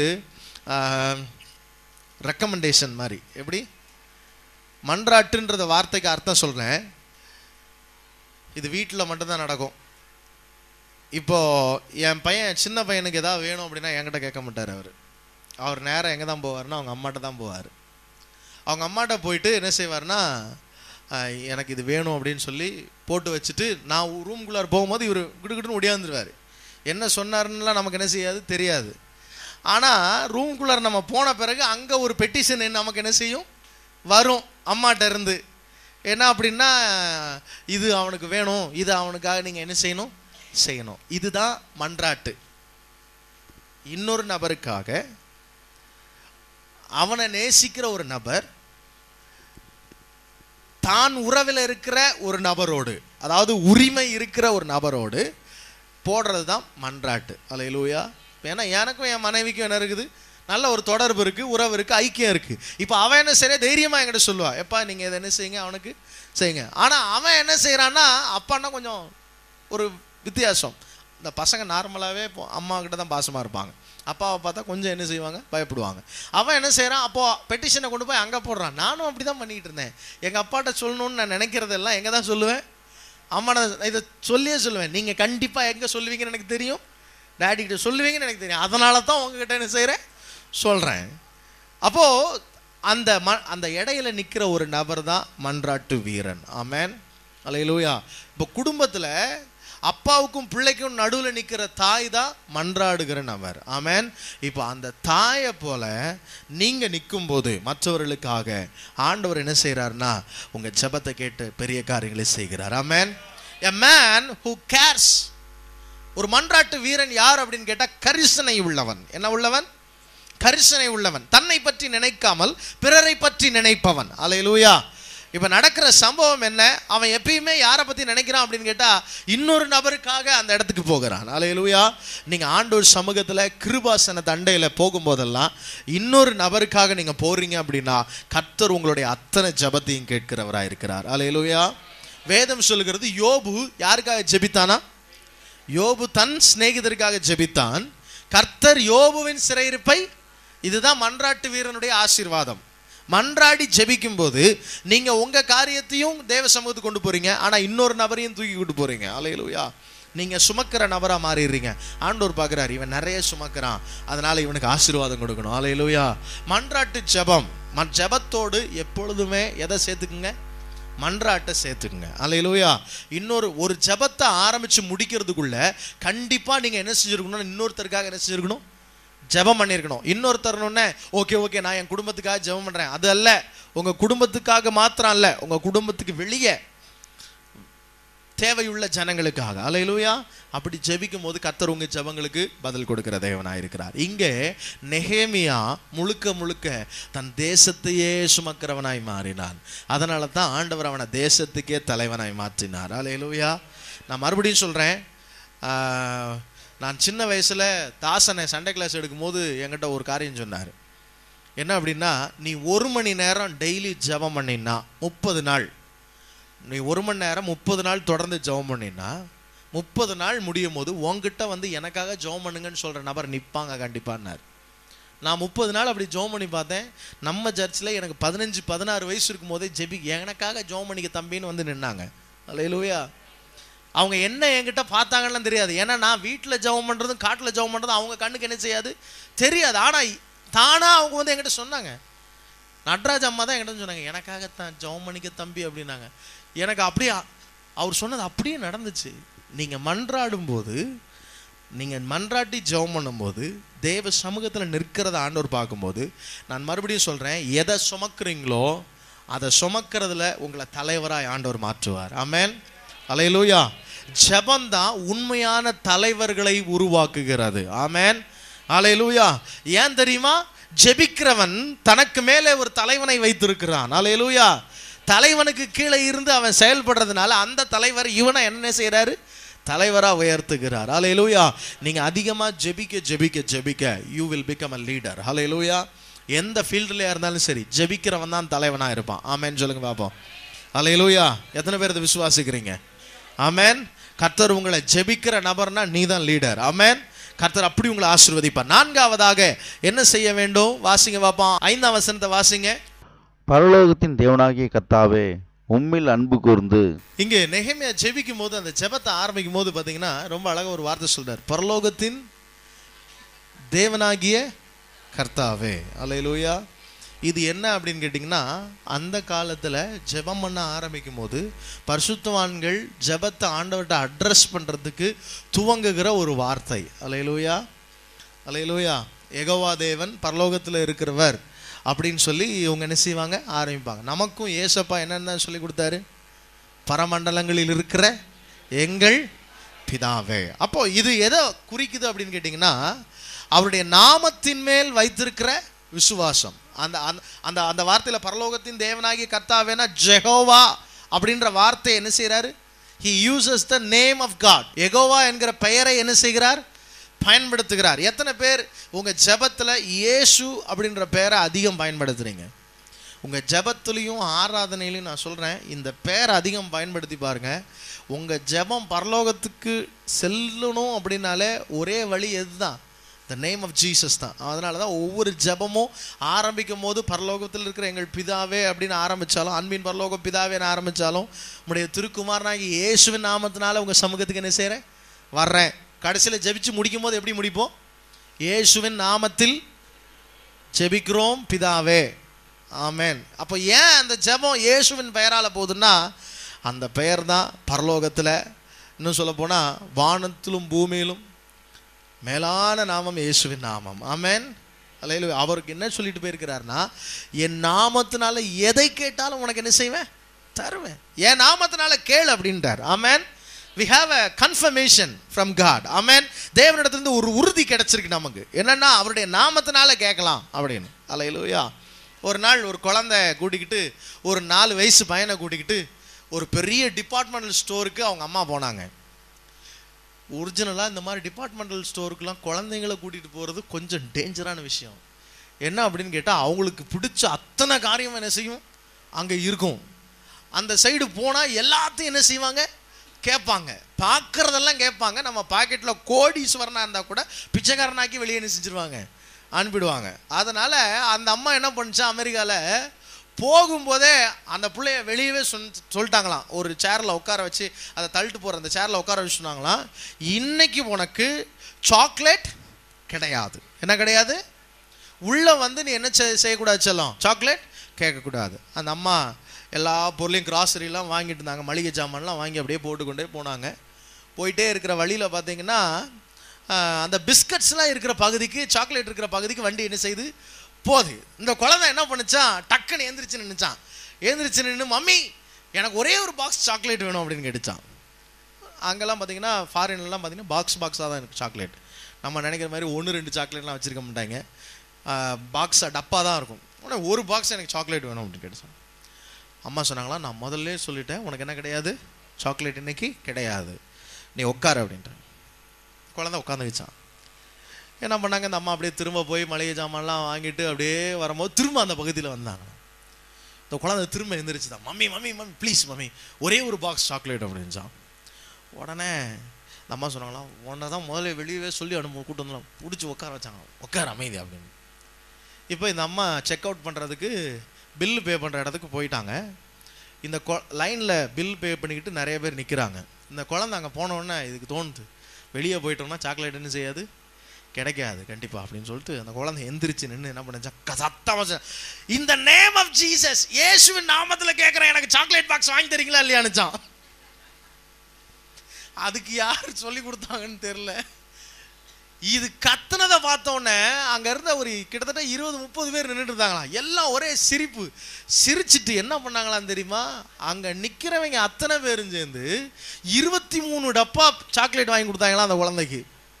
ரெக்கமெண்டேஷன் மாதிரி எப்படி மன்றாட்டுன்றத வார்த்தைக்கு அர்த்தம் சொல்றேன் இது வீட்டில் மட்டும்தான் நடக்கும் இப்போ என் பையன் சின்ன பையனுக்கு ஏதாவது வேணும் அப்படின்னா என்கிட்ட கேட்க மாட்டார் அவர் அவர் நேரம் எங்கே தான் போவார்னா அவங்க அம்மாட்ட தான் போவார் அவங்க அம்மாட்ட போயிட்டு என்ன செய்வார்னா ஆஹ், எனக்கு இது வேணும் அப்படின்னு சொல்லி போட்டு வச்சுட்டு நான் ரூம்குள்ளார போகும்போது இவர் கிடுகிடுன்னு ஒடியாந்துருவார் என்ன சொன்னாருன்னுலாம் நமக்கு என்ன செய்யாது தெரியாது ஆனால் ரூம்குள்ளார நம்ம போன பிறகு அங்கே ஒரு பெட்டிஷன் நமக்கு என்ன செய்யும் வரும் அம்மாட்ட இருந்து என்ன அப்படின்னா இது அவனுக்கு வேணும் இது அவனுக்காக நீங்கள் என்ன செய்யணும் செய்யணும் இதுதான் மன்றாட்டு இன்னொரு நபருக்காக அவனை நேசிக்கிற ஒரு நபர் தான் உறவில் இருக்கிற ஒரு நபரோடு அதாவது உரிமை இருக்கிற ஒரு நபரோடு போடுறது தான் மன்றாட்டு அலையிலூயா ஏன்னா எனக்கும் என் மனைவிக்கும் என்ன இருக்குது நல்ல ஒரு தொடர்பு இருக்கு உறவு இருக்கு ஐக்கியம் இருக்கு இப்போ அவன் என்ன செய்ய தைரியமா என்கிட்ட சொல்லுவா எப்பா நீங்க இதை என்ன செய்யுங்க அவனுக்கு செய்யுங்க ஆனா அவன் என்ன செய்யறான்னா அப்பான்னா கொஞ்சம் ஒரு வித்தியாசம் இந்த பசங்க நார்மலாகவே அம்மா கிட்ட தான் பாசமாக இருப்பாங்க அப்பாவை பார்த்தா கொஞ்சம் என்ன செய்வாங்க பயப்படுவாங்க அவன் என்ன செய்கிறான் அப்போ பெட்டிஷனை கொண்டு போய் அங்கே போடுறான் நானும் அப்படி தான் பண்ணிக்கிட்டு இருந்தேன் எங்கள் அப்பாட்ட சொல்லணும்னு நான் நினைக்கிறதெல்லாம் எங்கே தான் சொல்லுவேன் அம்மா நான் இதை சொல்லியே சொல்லுவேன் நீங்கள் கண்டிப்பாக எங்கே சொல்லுவீங்கன்னு எனக்கு தெரியும் டேடி கிட்ட சொல்லுவீங்கன்னு எனக்கு தெரியும் அதனால தான் உங்ககிட்ட என்ன செய்கிறேன் சொல்கிறேன் அப்போது அந்த ம அந்த இடையில நிற்கிற ஒரு நபர் தான் மன்றாட்டு வீரன் ஆமேன் அலையிலூயா இப்போ குடும்பத்தில் அப்பாவுக்கும் பிள்ளைக்கும் நடுவில் நிற்கிற தாய் தான் மன்றாடுகிற நபர் ஆமேன் இப்போ அந்த தாயை போல நீங்கள் நிற்கும்போது மற்றவர்களுக்காக ஆண்டவர் என்ன செய்கிறாருன்னா உங்கள் ஜெபத்தை கேட்டு பெரிய காரியங்களை செய்கிறார் ஆமேன் எ மேன் ஹூ கேர்ஸ் ஒரு மன்றாட்டு வீரன் யார் அப்படின்னு கேட்டா கரிசனை உள்ளவன் என்ன உள்ளவன் கரிசனை உள்ளவன் தன்னை பற்றி நினைக்காமல் பிறரை பற்றி நினைப்பவன் அலையலூயா இப்ப நடக்கிற சம்பவம் என்ன அவன் எப்பயுமே யாரை பத்தி நினைக்கிறான் அப்படின்னு கேட்டா இன்னொரு நபருக்காக அந்த இடத்துக்கு போகிறான் அலையலூயா நீங்க ஆண்டோர் சமூகத்துல கிருபாசன தண்டையில போகும்போதெல்லாம் இன்னொரு நபருக்காக நீங்க போறீங்க அப்படின்னா கர்த்தர் உங்களுடைய அத்தனை ஜபத்தையும் கேட்கிறவராக இருக்கிறார் அலையலூயா வேதம் சொல்லுகிறது யோபு யாருக்காக ஜெபித்தானா யோபு தன் சிநேகிதருக்காக ஜெபித்தான் கர்த்தர் யோபுவின் சிறையிருப்பை இதுதான் மன்றாட்டு வீரனுடைய ஆசீர்வாதம் மன்றாடி ஜெபிக்கும் போது நீங்க உங்க காரியத்தையும் தேவ சமூகத்துக்கு கொண்டு போறீங்க ஆனா இன்னொரு நபரையும் தூக்கி கொண்டு போறீங்க அலையலுயா நீங்க சுமக்கிற நபரா மாறிடுறீங்க ஆண்டவர் பார்க்குறாரு இவன் நிறைய சுமக்கிறான் அதனால இவனுக்கு ஆசீர்வாதம் கொடுக்கணும் அலையலுயா மன்றாட்டு ஜெபம் மன் ஜெபத்தோடு எப்பொழுதுமே எதை சேர்த்துக்குங்க மன்றாட்டை சேர்த்துக்குங்க அலையிலூயா இன்னொரு ஒரு ஜெபத்தை ஆரம்பிச்சு முடிக்கிறதுக்குள்ள கண்டிப்பா நீங்க என்ன செஞ்சிருக்கணும் இன்னொருத்தருக்காக என்ன செஞ்சிருக்கணும் ஜெபம் பண்ணியிருக்கணும் இன்னொருத்தரணுன்னே ஓகே ஓகே நான் என் குடும்பத்துக்காக ஜெபம் பண்றேன் அது அல்ல உங்க குடும்பத்துக்காக மாத்திரம் அல்ல உங்க குடும்பத்துக்கு வெளியே தேவையுள்ள ஜனங்களுக்காக அலையிலூயா அப்படி ஜெபிக்கும் போது கர்த்தர் உங்க ஜெபங்களுக்கு பதில் கொடுக்கிற தேவனாய் இருக்கிறார் இங்கே நெஹேமியா முழுக்க முழுக்க தன் தேசத்தையே சுமக்கிறவனாய் மாறினான் அதனால தான் ஆண்டவர் அவனை தேசத்துக்கே தலைவனாய் மாற்றினார் அலையிலூயா நான் மறுபடியும் சொல்றேன் ஆஹ், நான் சின்ன வயசுல தாசனை சண்டே கிளாஸ் எடுக்கும்போது என்கிட்ட ஒரு காரியம் சொன்னார் என்ன அப்படின்னா நீ ஒரு மணி நேரம் டெய்லி ஜெபம் பண்ணினா முப்பது நாள் நீ ஒரு மணி நேரம் முப்பது நாள் தொடர்ந்து ஜெபம் பண்ணினா முப்பது நாள் முடியும் போது உன்கிட்ட வந்து எனக்காக ஜெபம் பண்ணுங்கன்னு சொல்ற நபர் நிற்பாங்க கண்டிப்பான்னார் நான் முப்பது நாள் அப்படி ஜெபம் பண்ணி பார்த்தேன் நம்ம சர்ச்சில் எனக்கு பதினஞ்சு பதினாறு வயசு இருக்கும் போதே ஜெபி எனக்காக ஜெபம் பண்ணிக்க தம்பின்னு வந்து நின்னாங்க அல்லையிலூயா அவங்க என்ன என்கிட்ட பார்த்தாங்கன்னு தெரியாது ஏன்னா நான் வீட்டில் ஜெபம் பண்ணுறதும் காட்டில் ஜெபம் பண்ணுறதும் அவங்க கண்ணுக்கு என்ன செய்யாது தெரியாது ஆனால் தானாக அவங்க வந்து என்கிட்ட சொன்னாங்க நட்ராஜ் அம்மா தான் என்கிட்ட சொன்னாங்க எனக்காகத்தான் ஜெபம் பண்ணிக்க தம்பி அப்படின்னாங்க எனக்கு அப்படியே அவர் சொன்னது அப்படியே நடந்துச்சு நீங்கள் மன்றாடும் போது நீங்கள் மன்றாட்டி ஜெபம் பண்ணும்போது தேவ சமூகத்தில் நிற்கிறத ஆண்டவர் பார்க்கும்போது நான் மறுபடியும் சொல்கிறேன் எதை சுமக்கிறீங்களோ அதை சுமக்கிறதுல உங்களை தலைவராய் ஆண்டவர் மாற்றுவார் ஆமென் அலையலூயா ஜெபந்தான் உண்மையான தலைவர்களை உருவாக்குகிறது ஆமென் அலையலூயா ஏன் தெரியுமா ஜெபிக்கிறவன் தனக்கு மேலே ஒரு தலைவனை வைத்திருக்கிறான் அலையலூயா தலைவனுக்கு கீழே இருந்து அவன் செயல்படுறதுனால அந்த தலைவர் இவனை என்ன செய்றாரு தலைவரா உயர்த்துகிறார் ஹalleluya நீங்க அதிகமா ஜெபிக்க ஜெபிக்க ஜெபிக்க you will become a leader ஹalleluya எந்த ஃபீல்டுலயா இருந்தாலும் சரி ஜெபிக்கிறவன் தான் தலைவனா இருப்பான் ஆமென் சொல்லுங்க பாப்போம் ஹalleluya எத்தனை பேர் இதை விசுவாசிக்கிறீங்க ஆமென் கர்த்தர் உங்களை ஜெபிக்கிற நபர்னா நீ தான் லீடர் ஆமென் கர்த்தர் அப்படி உங்களை ஆசீர்வதிப்பார் நான்காவதாக என்ன செய்ய வேண்டும் வாசிங்க பாப்போம் ஐந்தாம் வசனத்தை வாசிங்க பரலோகத்தின் தேவனாகிய கர்த்தாவே உம்மில் அன்பு கூர்ந்து இங்கே நெகமியா ஜெபிக்கும் போது அந்த ஜெபத்தை ஆரம்பிக்கும் போது பார்த்தீங்கன்னா ரொம்ப அழகா ஒரு வார்த்தை சொல்றார் பரலோகத்தின் தேவனாகிய கர்த்தாவே அல்லேலூயா இது என்ன அப்படின்னு கேட்டிங்கன்னா அந்த காலத்தில் ஜெபம் பண்ண ஆரம்பிக்கும் போது பரிசுத்தவான்கள் ஜெபத்தை ஆண்டவர்கிட்ட அட்ரஸ் பண்ணுறதுக்கு துவங்குகிற ஒரு வார்த்தை அல்லேலூயா அல்லேலூயா எகோவா தேவன் பரலோகத்தில் இருக்கிறவர் அப்படின்னு சொல்லி இவங்க என்ன செய்வாங்க ஆரம்பிப்பாங்க நமக்கும் ஏசப்பா என்னன்னு சொல்லி கொடுத்தாரு பரமண்டலங்களில் இருக்கிற எங்கள் பிதாவே அப்போ இது எதை குறிக்குது அப்படின்னு கேட்டிங்கன்னா அவருடைய நாமத்தின் மேல் வைத்திருக்கிற விசுவாசம் அந்த அந்த- அந்த அந்த வார்த்தையில் பரலோகத்தின் தேவனாகிய கர்த்தாவேனா ஜெகோவா அப்படின்ற வார்த்தை என்ன செய்கிறாரு he uses the name of God எகோவா என்கிற பெயரை என்ன செய்கிறார் பயன்படுத்துகிறார் எத்தனை பேர் உங்க ஜெபத்துல இயேசு அப்படின்ற பெயரை அதிகம் பயன்படுத்துறீங்க உங்க ஜெபத்துலேயும் ஆராதனையிலையும் நான் சொல்றேன் இந்த பெயரை அதிகம் பயன்படுத்தி பாருங்க உங்க ஜெபம் பரலோகத்துக்கு செல்லணும் அப்படின்னாலே ஒரே வழி எதுதான் த நேம் ஆஃப் ஜீசஸ் தான் அதனால தான் ஒவ்வொரு ஜெபமும் ஆரம்பிக்கும் போது பரலோகத்தில் இருக்கிற எங்கள் பிதாவே அப்படின்னு ஆரம்பிச்சாலும் அன்பின் பரலோகம் பிதாவேன்னு ஆரம்பிச்சாலும் உங்களுடைய திருக்குமாரனாகி இயேசுவின் நாமத்தினால உங்க சமூகத்துக்கு என்ன செய்கிறேன் வர்றேன் கடைசியில் ஜெபிச்சு முடிக்கும் போது எப்படி முடிப்போம் இயேசுவின் நாமத்தில் ஜெபிக்கிறோம் பிதாவே ஆமென் அப்போ ஏன் அந்த ஜெபம் இயேசுவின் பெயரால போகுதுன்னா அந்த பெயர் தான் பரலோகத்தில் இன்னும் சொல்ல போனால் வானத்திலும் பூமியிலும் மேலான நாமம் இயேசுவின் நாமம் ஆமென் அல்லையில அவருக்கு என்ன சொல்லிட்டு போயிருக்கிறாருன்னா என் நாமத்தினால எதை கேட்டாலும் உனக்கு என்ன செய்வேன் தருவேன் என் நாமத்தினால கேளு அப்படின்ட்டார் ஆமென் we have a confirmation from God amen தேவனிடத்திலிருந்து ஒரு உறுதி கிடைச்சிருக்கு நமக்கு என்னன்னா அவருடைய நாமத்தினால கேட்கலாம் அப்படின்னு அல்லையிலூயா ஒரு நாள் ஒரு குழந்தை கூட்டிக்கிட்டு ஒரு நாலு வயசு பையனை கூட்டிக்கிட்டு ஒரு பெரிய டிபார்ட்மெண்டல் ஸ்டோருக்கு அவங்க அம்மா போனாங்க ஒரிஜினலாக இந்த மாதிரி டிபார்ட்மெண்டல் ஸ்டோருக்குலாம் குழந்தைங்களை கூட்டிகிட்டு போகிறது கொஞ்சம் டேஞ்சரான விஷயம் என்ன அப்படின்னு கேட்டால் அவங்களுக்கு பிடிச்ச அத்தனை காரியம் என்ன செய்யும் அங்கே இருக்கும் அந்த சைடு போனால் எல்லாத்தையும் என்ன செய்வாங்க கேட்பாங்க பார்க்குறதெல்லாம் கேட்பாங்க நம்ம பாக்கெட்டில் கோடீஸ்வரனாக இருந்தால் கூட பிச்சைக்காரனாக்கி வெளியே என்ன செஞ்சிருவாங்க அனுப்பிடுவாங்க அதனால் அந்த அம்மா என்ன பண்ணுச்சா அமெரிக்காவில் போகும்போதே அந்த பிள்ளைய வெளியவே சொல் சொல்லிட்டாங்களாம் ஒரு சேரில் உட்கார வச்சு அதை தள்ளிட்டு போகிற அந்த சேரில் உட்கார வச்சு சொன்னாங்களாம் இன்னைக்கு உனக்கு சாக்லேட் கிடையாது என்ன கிடையாது உள்ளே வந்து நீ என்ன செய்- செய்யக்கூடாது செல்லம் சாக்லேட் கேட்கக்கூடாது அந்த அம்மா எல்லா பொருளையும் கிராசரிலாம் வாங்கிட்டு இருந்தாங்க மளிகை சாமான்லாம் வாங்கி அப்படியே போட்டுக்கொண்டே போனாங்க போயிட்டே இருக்கிற வழியில் பார்த்தீங்கன்னா ஆஹ், அந்த பிஸ்கட்ஸ்லாம் இருக்கிற பகுதிக்கு சாக்லேட் இருக்கிற பகுதிக்கு வண்டி என்ன செய்யுது போகுது இந்த குழந்தை என்ன பண்ணுச்சான் டக்குன்னு எந்திரிச்சு நின்றுச்சான் எந்திரிச்சு நின்று மம்மி எனக்கு ஒரே ஒரு பாக்ஸ் சாக்லேட் வேணும் அப்படின்னு கேட்டுச்சான் அங்கெல்லாம் பார்த்தீங்கன்னா ஃபாரின்லாம் பார்த்தீங்கன்னா பாக்ஸ் பாக்ஸாக தான் இருக்கும் சாக்லேட் நம்ம நினைக்கிற மாதிரி ஒன்று ரெண்டு சாக்லேட்லாம் வச்சிருக்க மாட்டாங்க பாக்ஸாக டப்பா தான் இருக்கும் உடனே ஒரு பாக்ஸ் எனக்கு சாக்லேட் வேணும் அப்படின்னு கேட்டுச்சான் அம்மா சொன்னாங்களா நான் முதல்ல சொல்லிட்டேன் உனக்கு என்ன கிடையாது சாக்லேட் இன்னைக்கு கிடையாது நீ உட்காரு அப்படின்ட்டு குழந்தை உட்காந்துக்கிச்சான் என்ன பண்ணாங்க இந்த அம்மா அப்படியே திரும்ப போய் மளிகை சாமான்லாம் வாங்கிட்டு அப்படியே வரும்போது திரும்ப அந்த பகுதியில் வந்தாங்க இந்த குழந்தை திரும்ப எந்திரிச்சு தான் mummy mummy mummy please mummy ஒரே ஒரு பாக்ஸ் சாக்லேட் அப்படின்ச்சான் உடனே இந்த அம்மா சொன்னாங்களாம் உன்னை தான் முதல்ல வெளியவே சொல்லி அனுப்ப கூட்டு வந்தோம் பிடிச்சி உட்கார வச்சாங்க உட்கார அமைதி அப்படின்னு இப்போ இந்த அம்மா செக் அவுட் பண்ணுறதுக்கு பில்லு பே பண்ணுற இடத்துக்கு போயிட்டாங்க இந்த கொ லைனில் பில் பே பண்ணிக்கிட்டு நிறைய பேர் நிற்கிறாங்க இந்த குழந்தை அங்கே போனோடனே இதுக்கு தோணுது வெளியே போயிட்டோம்னா சாக்லேட் என்ன செய்யாது கிடைக்காது கண்டிப்பாக அப்படின்னு சொல்லிட்டு அந்த குழந்தை எந்திரிச்சு நின்று என்ன பண்ணுச்சா சத்தமாக சொன்னா, இந்த நேம் ஆஃப் ஜீசஸ் இயேசுவின் நாமத்தில் கேட்குறேன் எனக்கு சாக்லேட் பாக்ஸ் வாங்கி தரீங்களா இல்லையானுச்சான் அதுக்கு யார் சொல்லி கொடுத்தாங்கன்னு தெரியல இது கத்துனதை பார்த்தோன்னே அங்க இருந்த ஒரு கிட்டத்தட்ட இருபது முப்பது பேர் நின்றுட்டு இருந்தாங்களாம் எல்லாம் ஒரே சிரிப்பு சிரிச்சிட்டு என்ன பண்ணாங்களாம் தெரியுமா அங்க நிக்கிறவங்க அத்தனை பேரும் சேர்ந்து இருபத்தி மூணு டப்பா சாக்லேட் வாங்கி கொடுத்தாங்களாம் அந்த குழந்தைக்கு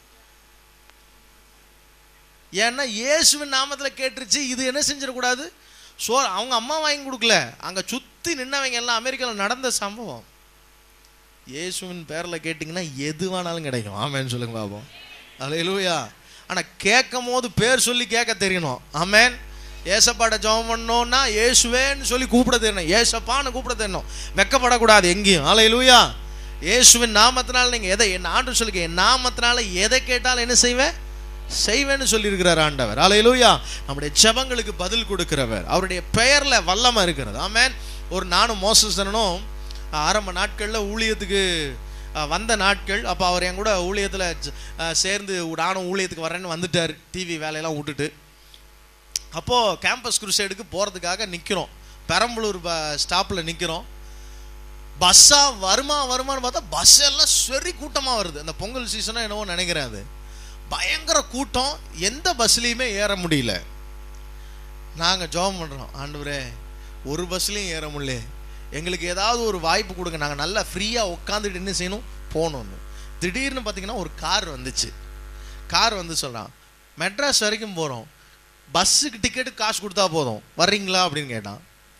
ஏன்னா இயேசுவின் நாமத்துல கேட்டுருச்சு இது என்ன செஞ்சிடக்கூடாது சோ அவங்க அம்மா வாங்கி கொடுக்கல அங்க சுத்தி நின்னவங்க எல்லாம் அமெரிக்காவில் நடந்த சம்பவம் இயேசுவின் பேர்ல கேட்டிங்கன்னா எது வேணாலும் கிடைக்கும் ஆமேன்னு சொல்லுங்க பாப்போம் அலையிலூயா ஆனா கேட்கும் போது பேர் சொல்லி கேட்க தெரியணும் ஆமேன் ஏசப்பாட்ட ஜெபம் பண்ணோம்னா இயேசுவேன்னு சொல்லி கூப்பிட தெரியணும் ஏசப்பான்னு கூப்பிட தெரியணும் வெக்கப்படக்கூடாது எங்கேயும் அலையிலூயா இயேசுவின் நாமத்தினால நீங்க எதை என் ஆண்டு சொல்லுங்க என் நாமத்தினால எதை கேட்டாலும் என்ன செய்வேன் செய்வேன்னு சொல்லியிருக்கிறார் ஆண்டவர் அலையிலூயா நம்முடைய ஜெபங்களுக்கு பதில் கொடுக்கிறவர் அவருடைய பெயர்ல வல்லமை இருக்கிறது ஆமேன் ஒரு நானும் மோசஸ்தனும் ஆரம்ப நாட்களில் ஊழியத்துக்கு அஹ், வந்த நாட்கள் அப்போ அவர் என் கூட ஊழியத்தில் சேர்ந்து நானும் ஊழியத்துக்கு வரேன்னு வந்துட்டார் டிவி வேலையெல்லாம் விட்டுட்டு அப்போது கேம்பஸ் குருசைடுக்கு போகிறதுக்காக நிற்கிறோம் பெரம்பலூர் ப ஸ்டாப்பில் நிற்கிறோம் பஸ்ஸாக வருமா வருமான்னு பார்த்தா பஸ் எல்லாம் சரி கூட்டமாக வருது அந்த பொங்கல் சீசனாக என்னவோ நினைக்கிறேன் அது பயங்கர கூட்டம் எந்த பஸ்லேயுமே ஏற முடியல நாங்கள் ஜெபம் பண்ணுறோம் ஆண்டவரே ஒரு பஸ்லேயும் ஏற முடியல எங்களுக்கு ஏதாவது ஒரு வாய்ப்பு கொடுங்க நாங்கள் நல்லா ஃப்ரீயாக உட்காந்துட்டு என்ன செய்யணும் போகணும்னு திடீர்னு பார்த்தீங்கன்னா ஒரு கார் வந்துச்சு கார் வந்து சொல்கிறான் மெட்ராஸ் வரைக்கும் போகிறோம் பஸ்ஸுக்கு டிக்கெட்டு காசு கொடுத்தா போதும் வர்றீங்களா அப்படின்னு கேட்டான்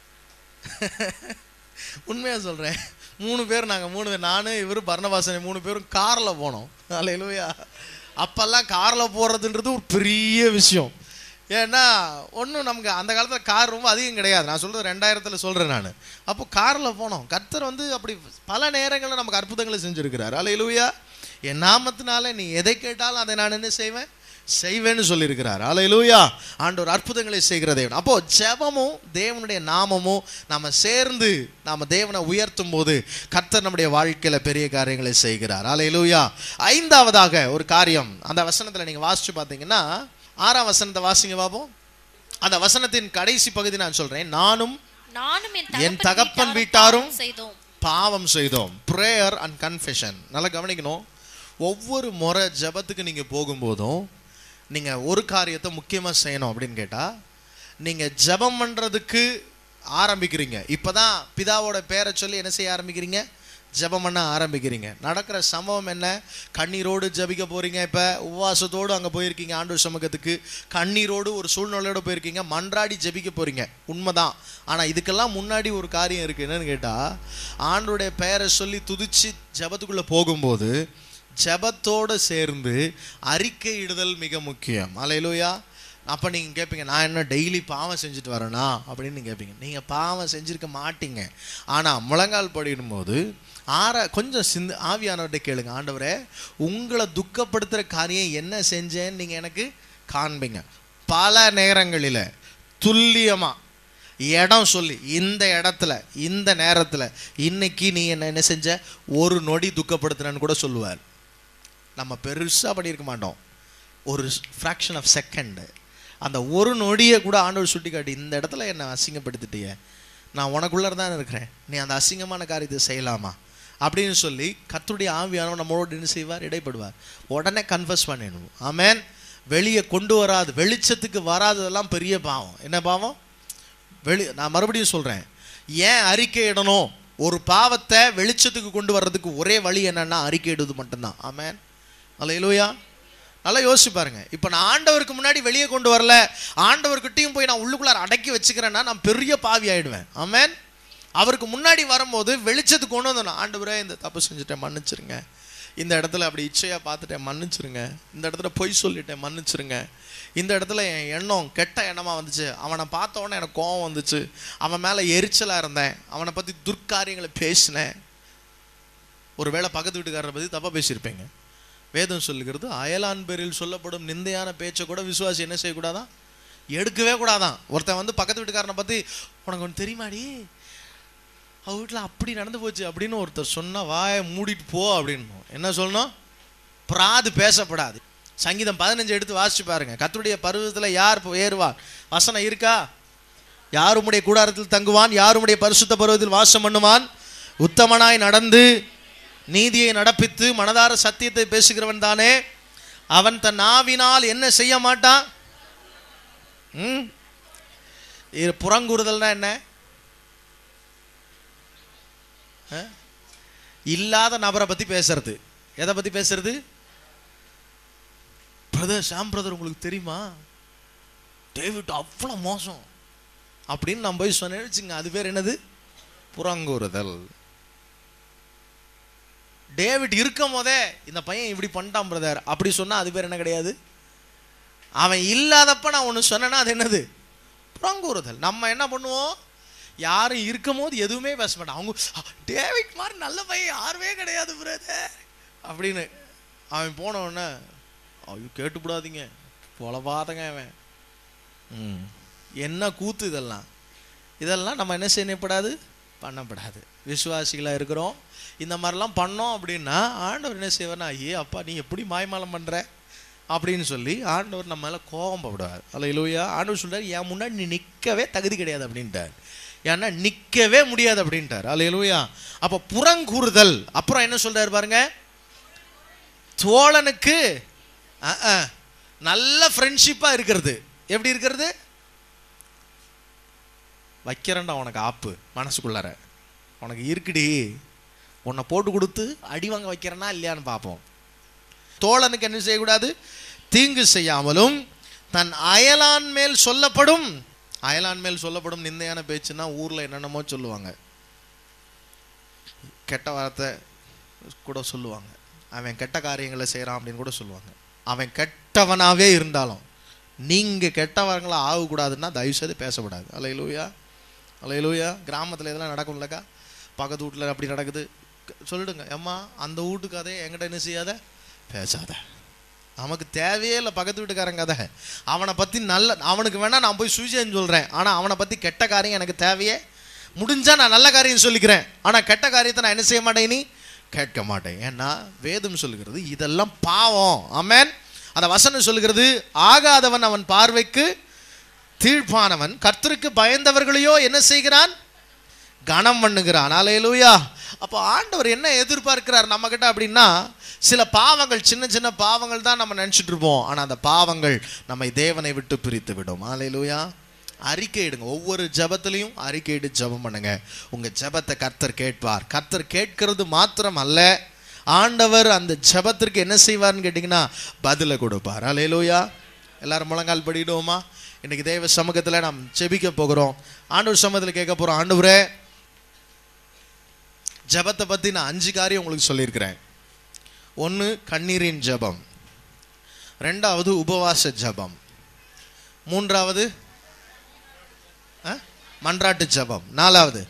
உண்மையாக சொல்கிறேன் மூணு பேர் நாங்கள் மூணு பேர் நான் இவர் பர்ணவாசனை மூணு பேரும் காரில் போனோம் அலையிலுயா அப்போல்லாம் காரில் போகிறதுன்றது ஒரு பெரிய விஷயம் ஏன்னா ஒன்றும் நமக்கு அந்த காலத்தில் கார் ரொம்ப அதிகம் கிடையாது நான் சொல்கிறது ரெண்டாயிரத்தில் சொல்கிறேன் நான் அப்போ காரில் போனோம் கர்த்தர் வந்து அப்படி பல நேரங்களில் நமக்கு அற்புதங்களை செஞ்சுருக்கிறார் அலையிலுயா என் நாமத்தினால நீ எதை கேட்டாலும் அதை நான் என்ன செய்வேன் செய்வேன்னு சொல்லியிருக்கிறார் அலையிலூயா ஆண்டவர் அற்புதங்களை செய்கிற தேவன் அப்போ ஜெபமும் தேவனுடைய நாமமும் நாம சேர்ந்து நாம தேவனை உயர்த்தும் போது கர்த்தர் நம்முடைய வாழ்க்கையில பெரிய காரியங்களை செய்கிறார் அலையிலூயா ஐந்தாவதாக ஒரு காரியம் அந்த வசனத்துல நீங்க வாசிச்சு பார்த்தீங்கன்னா ஆறாம் வசனத்தை வாசிங்க பாப்போம் அந்த வசனத்தின் கடைசி பகுதி நான் சொல்றேன் நானும் நானும் என் தகப்பன் வீட்டாரும் செய்தோம் பாவம் செய்தோம் ப்ரேயர் அண்ட் கன்ஃபெஷன் நல்லா கவனிக்கணும் ஒவ்வொரு முறை ஜெபத்துக்கு நீங்கள் போகும்போதும் நீங்கள் ஒரு காரியத்தை முக்கியமாக செய்யணும் அப்படின்னு கேட்டால் நீங்கள் ஜெபம் பண்ணுறதுக்கு ஆரம்பிக்கிறீங்க இப்போ தான் பிதாவோட பேரை சொல்லி என்ன செய்ய ஆரம்பிக்கிறீங்க ஜெபம் பண்ண ஆரம்பிக்கிறீங்க நடக்கிற சம்பவம் என்ன கண்ணீரோடு ஜெபிக்க போறீங்க இப்போ உபவாசத்தோடு அங்கே போயிருக்கீங்க ஆண்டவர் சமூகத்துக்கு கண்ணீரோடு ஒரு சூழ்நிலையோடு போயிருக்கீங்க மன்றாடி ஜெபிக்க போறீங்க உண்மைதான் ஆனால் இதுக்கெல்லாம் முன்னாடி ஒரு காரியம் இருக்கு என்னன்னு கேட்டால் ஆண்டோடைய பெயரை சொல்லி துதிச்சு ஜெபத்துக்குள்ளே போகும்போது ஜெபத்தோடு சேர்ந்து அறிக்கையிடுதல் மிக முக்கியம் அலையிலோயா அப்போ நீங்கள் கேட்பீங்க நான் என்ன டெய்லி பாவம் செஞ்சுட்டு வரேனா அப்படின்னு நீங்கள் கேட்பீங்க நீங்கள் பாவம் செஞ்சுருக்க மாட்டீங்க ஆனால் முழங்கால் படிடும்போது ஆற கொஞ்சம் சிந்து ஆவியானவர்கிட்ட கேளுங்க ஆண்டவரே உங்களை துக்கப்படுத்துகிற காரியம் என்ன செஞ்சேன்னு நீங்கள் எனக்கு காண்பீங்க பல நேரங்களில் துல்லியமாக இடம் சொல்லி இந்த இடத்துல இந்த நேரத்தில் இன்னைக்கு நீ என்ன என்ன செஞ்ச ஒரு நொடி துக்கப்படுத்துறேன்னு கூட சொல்லுவார் நம்ம பெருசாக பண்ணியிருக்க மாட்டோம் ஒரு ஃப்ராக்ஷன் ஆஃப் செகண்டு அந்த ஒரு நொடியை கூட ஆண்டவர் சுட்டி காட்டி இந்த இடத்துல என்னை அசிங்கப்படுத்திட்டியே நான் உனக்குள்ளே தான் இருக்கிறேன் நீ அந்த அசிங்கமான காரியத்தை செய்யலாமா அப்படின்னு சொல்லி கர்த்தருடைய ஆவியானவர் நம்மளோட என்ன செய்வார் இடைப்படுவார் உடனே கன்ஃபஸ் பண்ணிடணும் ஆமென் வெளியே கொண்டு வராது வெளிச்சத்துக்கு வராததெல்லாம் பெரிய பாவம் என்ன பாவம் வெளி நான் மறுபடியும் சொல்கிறேன் ஏன் அறிக்கை இடணும் ஒரு பாவத்தை வெளிச்சத்துக்கு கொண்டு வர்றதுக்கு ஒரே வழி என்னன்னா அறிக்கை இடுவது மட்டும்தான் ஆமென் அல்ல இலோயா நல்லா யோசிச்சு பாருங்க இப்போ நான் ஆண்டவருக்கு முன்னாடி வெளியே கொண்டு வரல ஆண்டவர்கிட்டயும் போய் நான் உள்ளுக்குள்ளார அடக்கி வச்சுக்கிறேன்னா நான் பெரிய பாவி ஆயிடுவேன் ஆமென் அவருக்கு முன்னாடி வரும்போது வெளிச்சத்துக்கு கொண்டு வந்தேன் ஆண்டவரே இந்த தப்பு செஞ்சுட்டேன் மன்னிச்சிருங்க இந்த இடத்துல அப்படி இச்சையாக பார்த்துட்டேன் மன்னிச்சிருங்க இந்த இடத்துல பொய் சொல்லிட்டேன் மன்னிச்சிருங்க இந்த இடத்துல என் எண்ணம் கெட்ட எண்ணமாக வந்துச்சு அவனை பார்த்த உடனே எனக்கு கோவம் வந்துச்சு அவன் மேலே எரிச்சலாக இருந்தேன் அவனை பற்றி துர்க்காரியங்களை பேசினேன் ஒருவேளை பக்கத்து வீட்டுக்காரரை பற்றி தப்பாக பேசியிருப்பேங்க வேதம் சொல்லுகிறது அயலான் பேரில் சொல்லப்படும் நிந்தையான பேச்சை கூட விசுவாசி என்ன செய்யக்கூடாதான் எடுக்கவே கூடாதான் ஒருத்தன் வந்து பக்கத்து வீட்டுக்காரனை பற்றி உனக்கு ஒன்று தெரியுமாடி அவ வீட்டில் அப்படி நடந்து போச்சு அப்படின்னு ஒருத்தர் சொன்னா வாயை மூடிட்டு போ அப்படின்னு என்ன சொல்லணும் பிராது பேசப்படாது சங்கீதம் பதினஞ்சு எடுத்து வாசிச்சு பாருங்க கர்த்தருடைய பருவத்தில் யார் இப்போ ஏறுவார் வசனம் இருக்கா யார் உம்முடைய கூடாரத்தில் தங்குவான் யார் உம்முடைய பரிசுத்த பருவத்தில் வாசம் பண்ணுவான் உத்தமனாய் நடந்து நீதியை நடப்பித்து மனதார சத்தியத்தை பேசுகிறவன் தானே அவன் தன் நாவினால் என்ன செய்ய மாட்டான் ம் இது புறங்கூறுதல்னா என்ன ஆ? இல்லாத நபரை பத்தி பேசுறது எதை பத்தி பேசுறது பிரதர் ஷாம் பிரதர் உங்களுக்கு தெரியுமா டேவிட் அவ்வளோ மோசம் அப்படின்னு நான் போய் சொன்னேன்னு வச்சுங்க அது பேர் என்னது புறங்கூறுதல் டேவிட் இருக்கும் போதே இந்த பையன் இப்படி பண்ணிட்டான் பிரதர் அப்படி சொன்னா அது பேர் என்ன கிடையாது அவன் இல்லாதப்ப நான் ஒன்று சொன்னேன்னா அது என்னது புறங்கூறுதல் நம்ம என்ன பண்ணுவோம் யாரும் இருக்கும் போது எதுவுமே பேச மாட்டான் அவங்க "அ, டேவிட் மாதிரி நல்ல பையன் யாருமே கிடையாது பிரதர் அப்படின்னு அவன் போன உடனே ஐயோ கேட்டுப்படாதீங்க பொலபாதங்க அவன் ம் என்ன கூத்து இதெல்லாம் இதெல்லாம் நம்ம என்ன செய்யப்படாது பண்ணப்படாது விசுவாசிகளாக இருக்கிறோம் இந்த மாதிரிலாம் பண்ணோம் அப்படின்னா ஆண்டவர் என்ன செய்வார்னா ஐயே அப்பா நீ எப்படி மாய்மாலம் பண்ணுற அப்படின்னு சொல்லி ஆண்டவர் நம்ம மேலே கோபம் படுவார் அல்ல இல்லையா ஆண்டவர் சொல்றார் என் முன்னாடி நீ நிற்கவே தகுதி கிடையாது அப்படின்ட்டார் ஏன்னா நிற்கவே முடியாது அப்படின்ட்டார் அல்ல இல்லையா அப்போ புறங்கூறுதல் அப்புறம் என்ன சொல்றாரு பாருங்க தோழனுக்கு அஹ், அஹ், நல்ல ஃப்ரெண்ட்ஷிப்பாக இருக்கிறது எப்படி இருக்கிறது வைக்கிறேன்டா உனக்கு ஆப்பு மனசுக்குள்ளார உனக்கு இருக்குடி உன்னை போட்டு கொடுத்து அடி வாங்க வைக்கிறேன்னா இல்லையான்னு பார்ப்போம் தோழனுக்கு என்ன செய்யக்கூடாது தீங்கு செய்யாமலும் தன் அயலான் மேல் சொல்லப்படும் அயலான் மேல் சொல்லப்படும் நிந்தையான பேச்சுன்னா ஊரில் என்னென்னமோ சொல்லுவாங்க கெட்ட வார்த்தை கூட சொல்லுவாங்க அவன் கெட்ட காரியங்களை செய்கிறான் அப்படின்னு கூட சொல்லுவாங்க அவன் கெட்டவனாகவே இருந்தாலும் நீங்கள் கெட்டவங்களா ஆகக்கூடாதுன்னா தயவுசெய்து பேசக்கூடாது அலையிலூயா அலையிலூயா கிராமத்தில் இதெல்லாம் நடக்கும்லக்கா பக்கத்து வீட்டில் அப்படி நடக்குது க- சொல்லிடுங்க அம்மா அந்த வீட்டு கதை என்கிட்ட என்ன செய்யாத பேசாத நமக்கு தேவையே இல்லை பக்கத்து வீட்டுக்காரன் கதை அவனை பற்றி நல்ல அவனுக்கு வேணால் நான் போய் சுவிசேஷம் சொல்கிறேன் ஆனால் அவனை பற்றி கெட்ட காரியம் எனக்கு தேவையே முடிஞ்சா நான் நல்ல காரியம் சொல்லிக்கிறேன் ஆனால் கெட்ட காரியத்தை நான் என்ன செய்ய மாட்டேன் இனி கேட்க மாட்டேன் ஏன்னா வேதம் சொல்லுகிறது இதெல்லாம் பாவம் ஆமென் அந்த வசனம் சொல்லுகிறது ஆகாதவன் அவன் பார்வைக்கு தீழ்ப்பானவன் கர்த்தருக்கு பயந்தவர்களையோ என்ன செய்கிறான் கனம் பண்ணுகிறான் அலையலூயா அப்போ ஆண்டவர் என்ன எதிர்பார்க்கிறார் நம்ம கிட்ட அப்படின்னா சில பாவங்கள் சின்ன சின்ன பாவங்கள் தான் நம்ம நினச்சிட்டு இருப்போம் ஆனால் அந்த பாவங்கள் நம்மை தேவனை விட்டு பிரித்து விடும் அலையலூயா அறிக்கையிடுங்க ஒவ்வொரு ஜெபத்திலையும் அறிக்கையிட்டு ஜெபம் பண்ணுங்க உங்க ஜெபத்தை கர்த்தர் கேட்பார் கர்த்தர் கேட்கிறது மாத்திரம் அல்ல ஆண்டவர் அந்த ஜெபத்திற்கு என்ன செய்வார்னு கேட்டிங்கன்னா பதிலை கொடுப்பார் அலையலூயா எல்லாரும் முழங்கால் படிடுவோமா இன்னைக்கு தேவ சமூகத்தில் நாம் ஜெபிக்க போகிறோம் ஆண்டவர் சமூகத்தில் கேட்க போகிறோம் ஆண்டவரே ஜெபத்தை பற்றி நான் அஞ்சு காரியம் உங்களுக்கு சொல்லியிருக்கிறேன் ஒன்று கண்ணீரின் ஜெபம் ரெண்டாவது உபவாச ஜெபம் மூன்றாவது அ? மன்றாட்டு ஜெபம் நாலாவது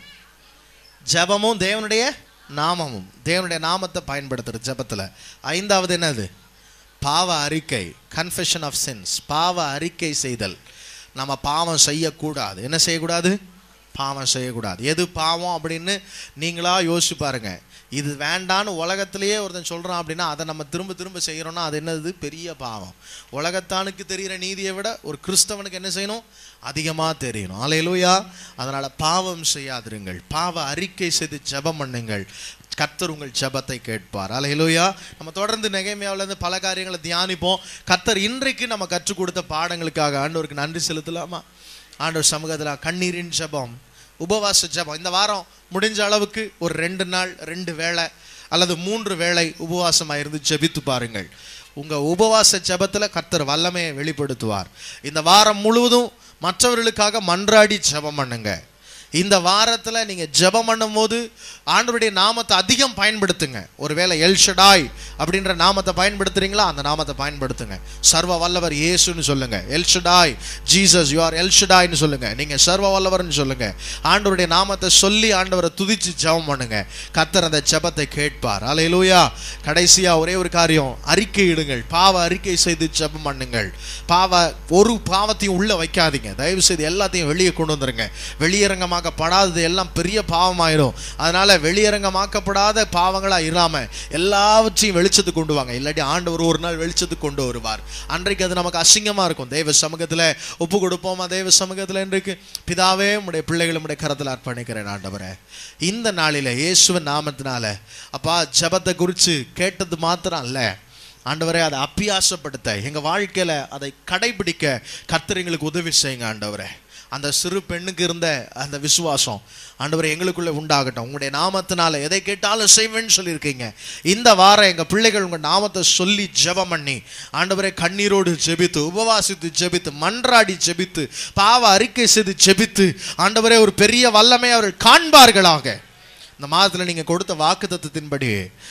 ஜெபமும் தேவனுடைய நாமமும் தேவனுடைய நாமத்தை பயன்படுத்துற ஜெபத்தில் ஐந்தாவது என்னது பாவ அறிக்கை கன்ஃபெஷன் ஆஃப் சின்ஸ் பாவ அறிக்கை செய்தல் நம்ம பாவம் செய்யக்கூடாது என்ன செய்யக்கூடாது பாவம் செய்யக்கூடாது எது பாவம் அப்படின்னு நீங்களா யோசிச்சு பாருங்க இது வேண்டான்னு உலகத்திலேயே ஒருத்தன் சொல்கிறான் அப்படின்னா அதை நம்ம திரும்ப திரும்ப செய்கிறோம்னா அது என்னது பெரிய பாவம் உலகத்தானுக்கு தெரிகிற நீதியை விட ஒரு கிறிஸ்தவனுக்கு என்ன செய்யணும் அதிகமாக தெரியணும் அலையிலூயா அதனால் பாவம் செய்யாதிருங்கள் பாவ அறிக்கை செய்து ஜெபம் பண்ணுங்கள் கர்த்தர் உங்கள் ஜெபத்தை கேட்பார் அலையிலூயா நம்ம தொடர்ந்து நெகைமையாவிலேருந்து பல காரியங்களை தியானிப்போம் கர்த்தர் இன்றைக்கு நம்ம கற்றுக் கொடுத்த பாடங்களுக்காக ஆண்டவருக்கு நன்றி செலுத்தலாமா ஆண்டவர் சமூகத்தில் கண்ணீரின் ஜெபம் உபவாச ஜெபம் இந்த வாரம் முடிஞ்ச அளவுக்கு ஒரு ரெண்டு நாள் ரெண்டு வேளை அல்லது மூன்று வேளை உபவாசமாக இருந்து ஜெபித்து பாருங்கள் உங்கள் உபவாச ஜெபத்தில் கர்த்தர் வல்லமையை வெளிப்படுத்துவார் இந்த வாரம் முழுவதும் மற்றவர்களுக்காக மன்றாடி ஜெபம் பண்ணுங்க இந்த வாரத்தில் நீங்கள் ஜெபம் பண்ணும்போது ஆண்டவருடைய நாமத்தை அதிகம் பயன்படுத்துங்க ஒருவேளை எல்ஷடாய் அப்படின்ற நாமத்தை பயன்படுத்துறீங்களா அந்த நாமத்தை பயன்படுத்துங்க சர்வ வல்லவர் இயேசுன்னு சொல்லுங்க எல்ஷடாய் ஜீசஸ் யூ ஆர் எல்ஷடாய்னு சொல்லுங்க நீங்க சர்வ வல்லவர்னு சொல்லுங்க ஆண்டவருடைய நாமத்தை சொல்லி ஆண்டவரை துதிச்சு ஜெபம் பண்ணுங்க கத்தர் அந்த ஜெபத்தை கேட்பார் அலையிலூயா கடைசியா ஒரே ஒரு காரியம் அறிக்கை இடுங்கள் பாவ அறிக்கை செய்து ஜெபம் பண்ணுங்கள் பாவ ஒரு பாவத்தையும் உள்ள வைக்காதீங்க தயவு செய்து எல்லாத்தையும் வெளியே கொண்டு வந்துருங்க வெளியரங்கமாக்கப்படாதது எல்லாம் பெரிய பாவமாயிடும் அதனால வெளியரங்கமாக்கப்படாத பாவங்களா இராம எல்லாவற்றையும் வெளிச்சத்துக்கு கொண்டு வாங்க இல்லாட்டி ஆண்டவர் ஒரு நாள் வெளிச்சத்துக்கு கொண்டு வருவார் அன்றைக்கு அது நமக்கு அசிங்கமா இருக்கும் தெய்வ சமூகத்துல ஒப்பு கொடுப்போமா தெய்வ சமூகத்துல இன்றைக்கு பிதாவே உடைய பிள்ளைகள் உடைய கரத்தில் அர்ப்பணிக்கிறேன் ஆண்டவரே இந்த நாளில இயேசுவின் நாமத்தினால அப்பா ஜெபத்தை குறித்து கேட்டது மாத்திரம் அல்ல ஆண்டவரே அதை அப்பியாசப்படுத்த எங்க வாழ்க்கையில அதை கடைபிடிக்க கர்த்தர் எங்களுக்கு உதவி செய்யுங்க ஆண்டவரே அந்த சிறு பெண்ணுக்கு இருந்த அந்த விசுவாசம் ஆண்டவரே எங்களுக்குள்ள உண்டாகட்டும் உங்களுடைய நாமத்தினால எதை கேட்டாலும் செய்வேன்னு சொல்லியிருக்கீங்க இந்த வாரம் எங்க பிள்ளைகள் உங்க நாமத்தை சொல்லி ஜெபம் பண்ணி ஆண்டவரே கண்ணீரோடு ஜெபித்து உபவாசித்து ஜெபித்து மன்றாடி ஜெபித்து பாவ அறிக்கை செய்து ஜெபித்து ஆண்டவரே ஒரு பெரிய வல்லமை அவர்கள் காண்பார்களாக இந்த மாதத்தில் நீங்கள் கொடுத்த வாக்கு தத்துவத்தின்படி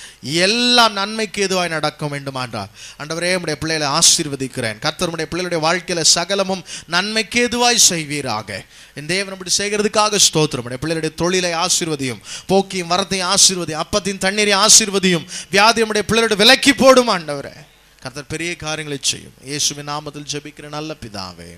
எல்லாம் நன்மைக்கு எதுவாய் நடக்கும் வேண்டுமான்றார் ஆண்டவரே உடைய பிள்ளைகளை ஆசீர்வதிக்கிறேன் கர்த்தர் உடைய பிள்ளைகளுடைய வாழ்க்கையில சகலமும் நன்மைக்கு எதுவாய் செய்வீராக என் தேவன் அப்படி செய்கிறதுக்காக ஸ்தோத்திரம் உடைய பிள்ளைகளுடைய தொழிலை ஆசீர்வதியும் போக்கியும் வரத்தையும் ஆசீர்வதியும் அப்பத்தின் தண்ணீரையும் ஆசீர்வதியும் வியாதி உடைய பிள்ளைகளுடைய விலக்கி போடும் ஆண்டவரே கர்த்தர் பெரிய காரியங்களை செய்யும் இயேசுவின் நாமத்தில் ஜெபிக்கிற நல்ல பிதாவே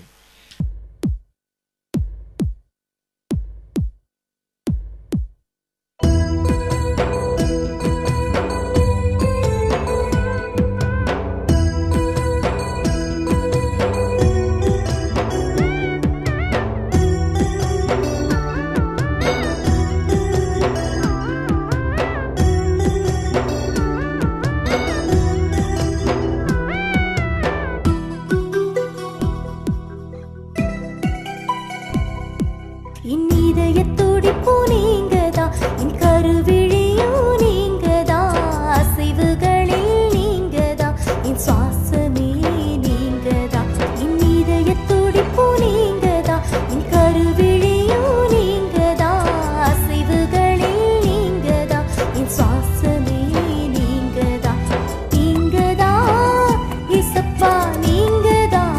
என் இதய துடிப்பு நீங்கதான் என் கருவிழியும் நீங்கதான் அசைவுகளில் நீங்கதான் என் சுவாசமே நீங்கதான் என் இதய துடிப்பு நீங்கதான் என் கருவிழியும் நீங்கதான் அசைவுகளில் நீங்கதான் என் சுவாசமே நீங்கதான் நீங்கதான் இசப்பா நீங்கதான்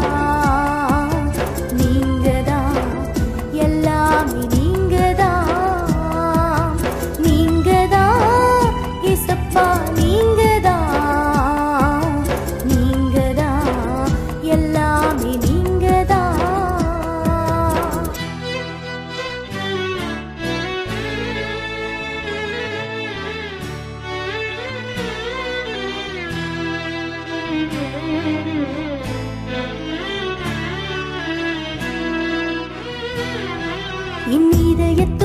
நீங்கதான் எல்லாமே நீங்கதான் நீங்கதான் இசப்பா நீங்கதான் நீங்கதான் எல்லாமே நீங்கதான் என் இதய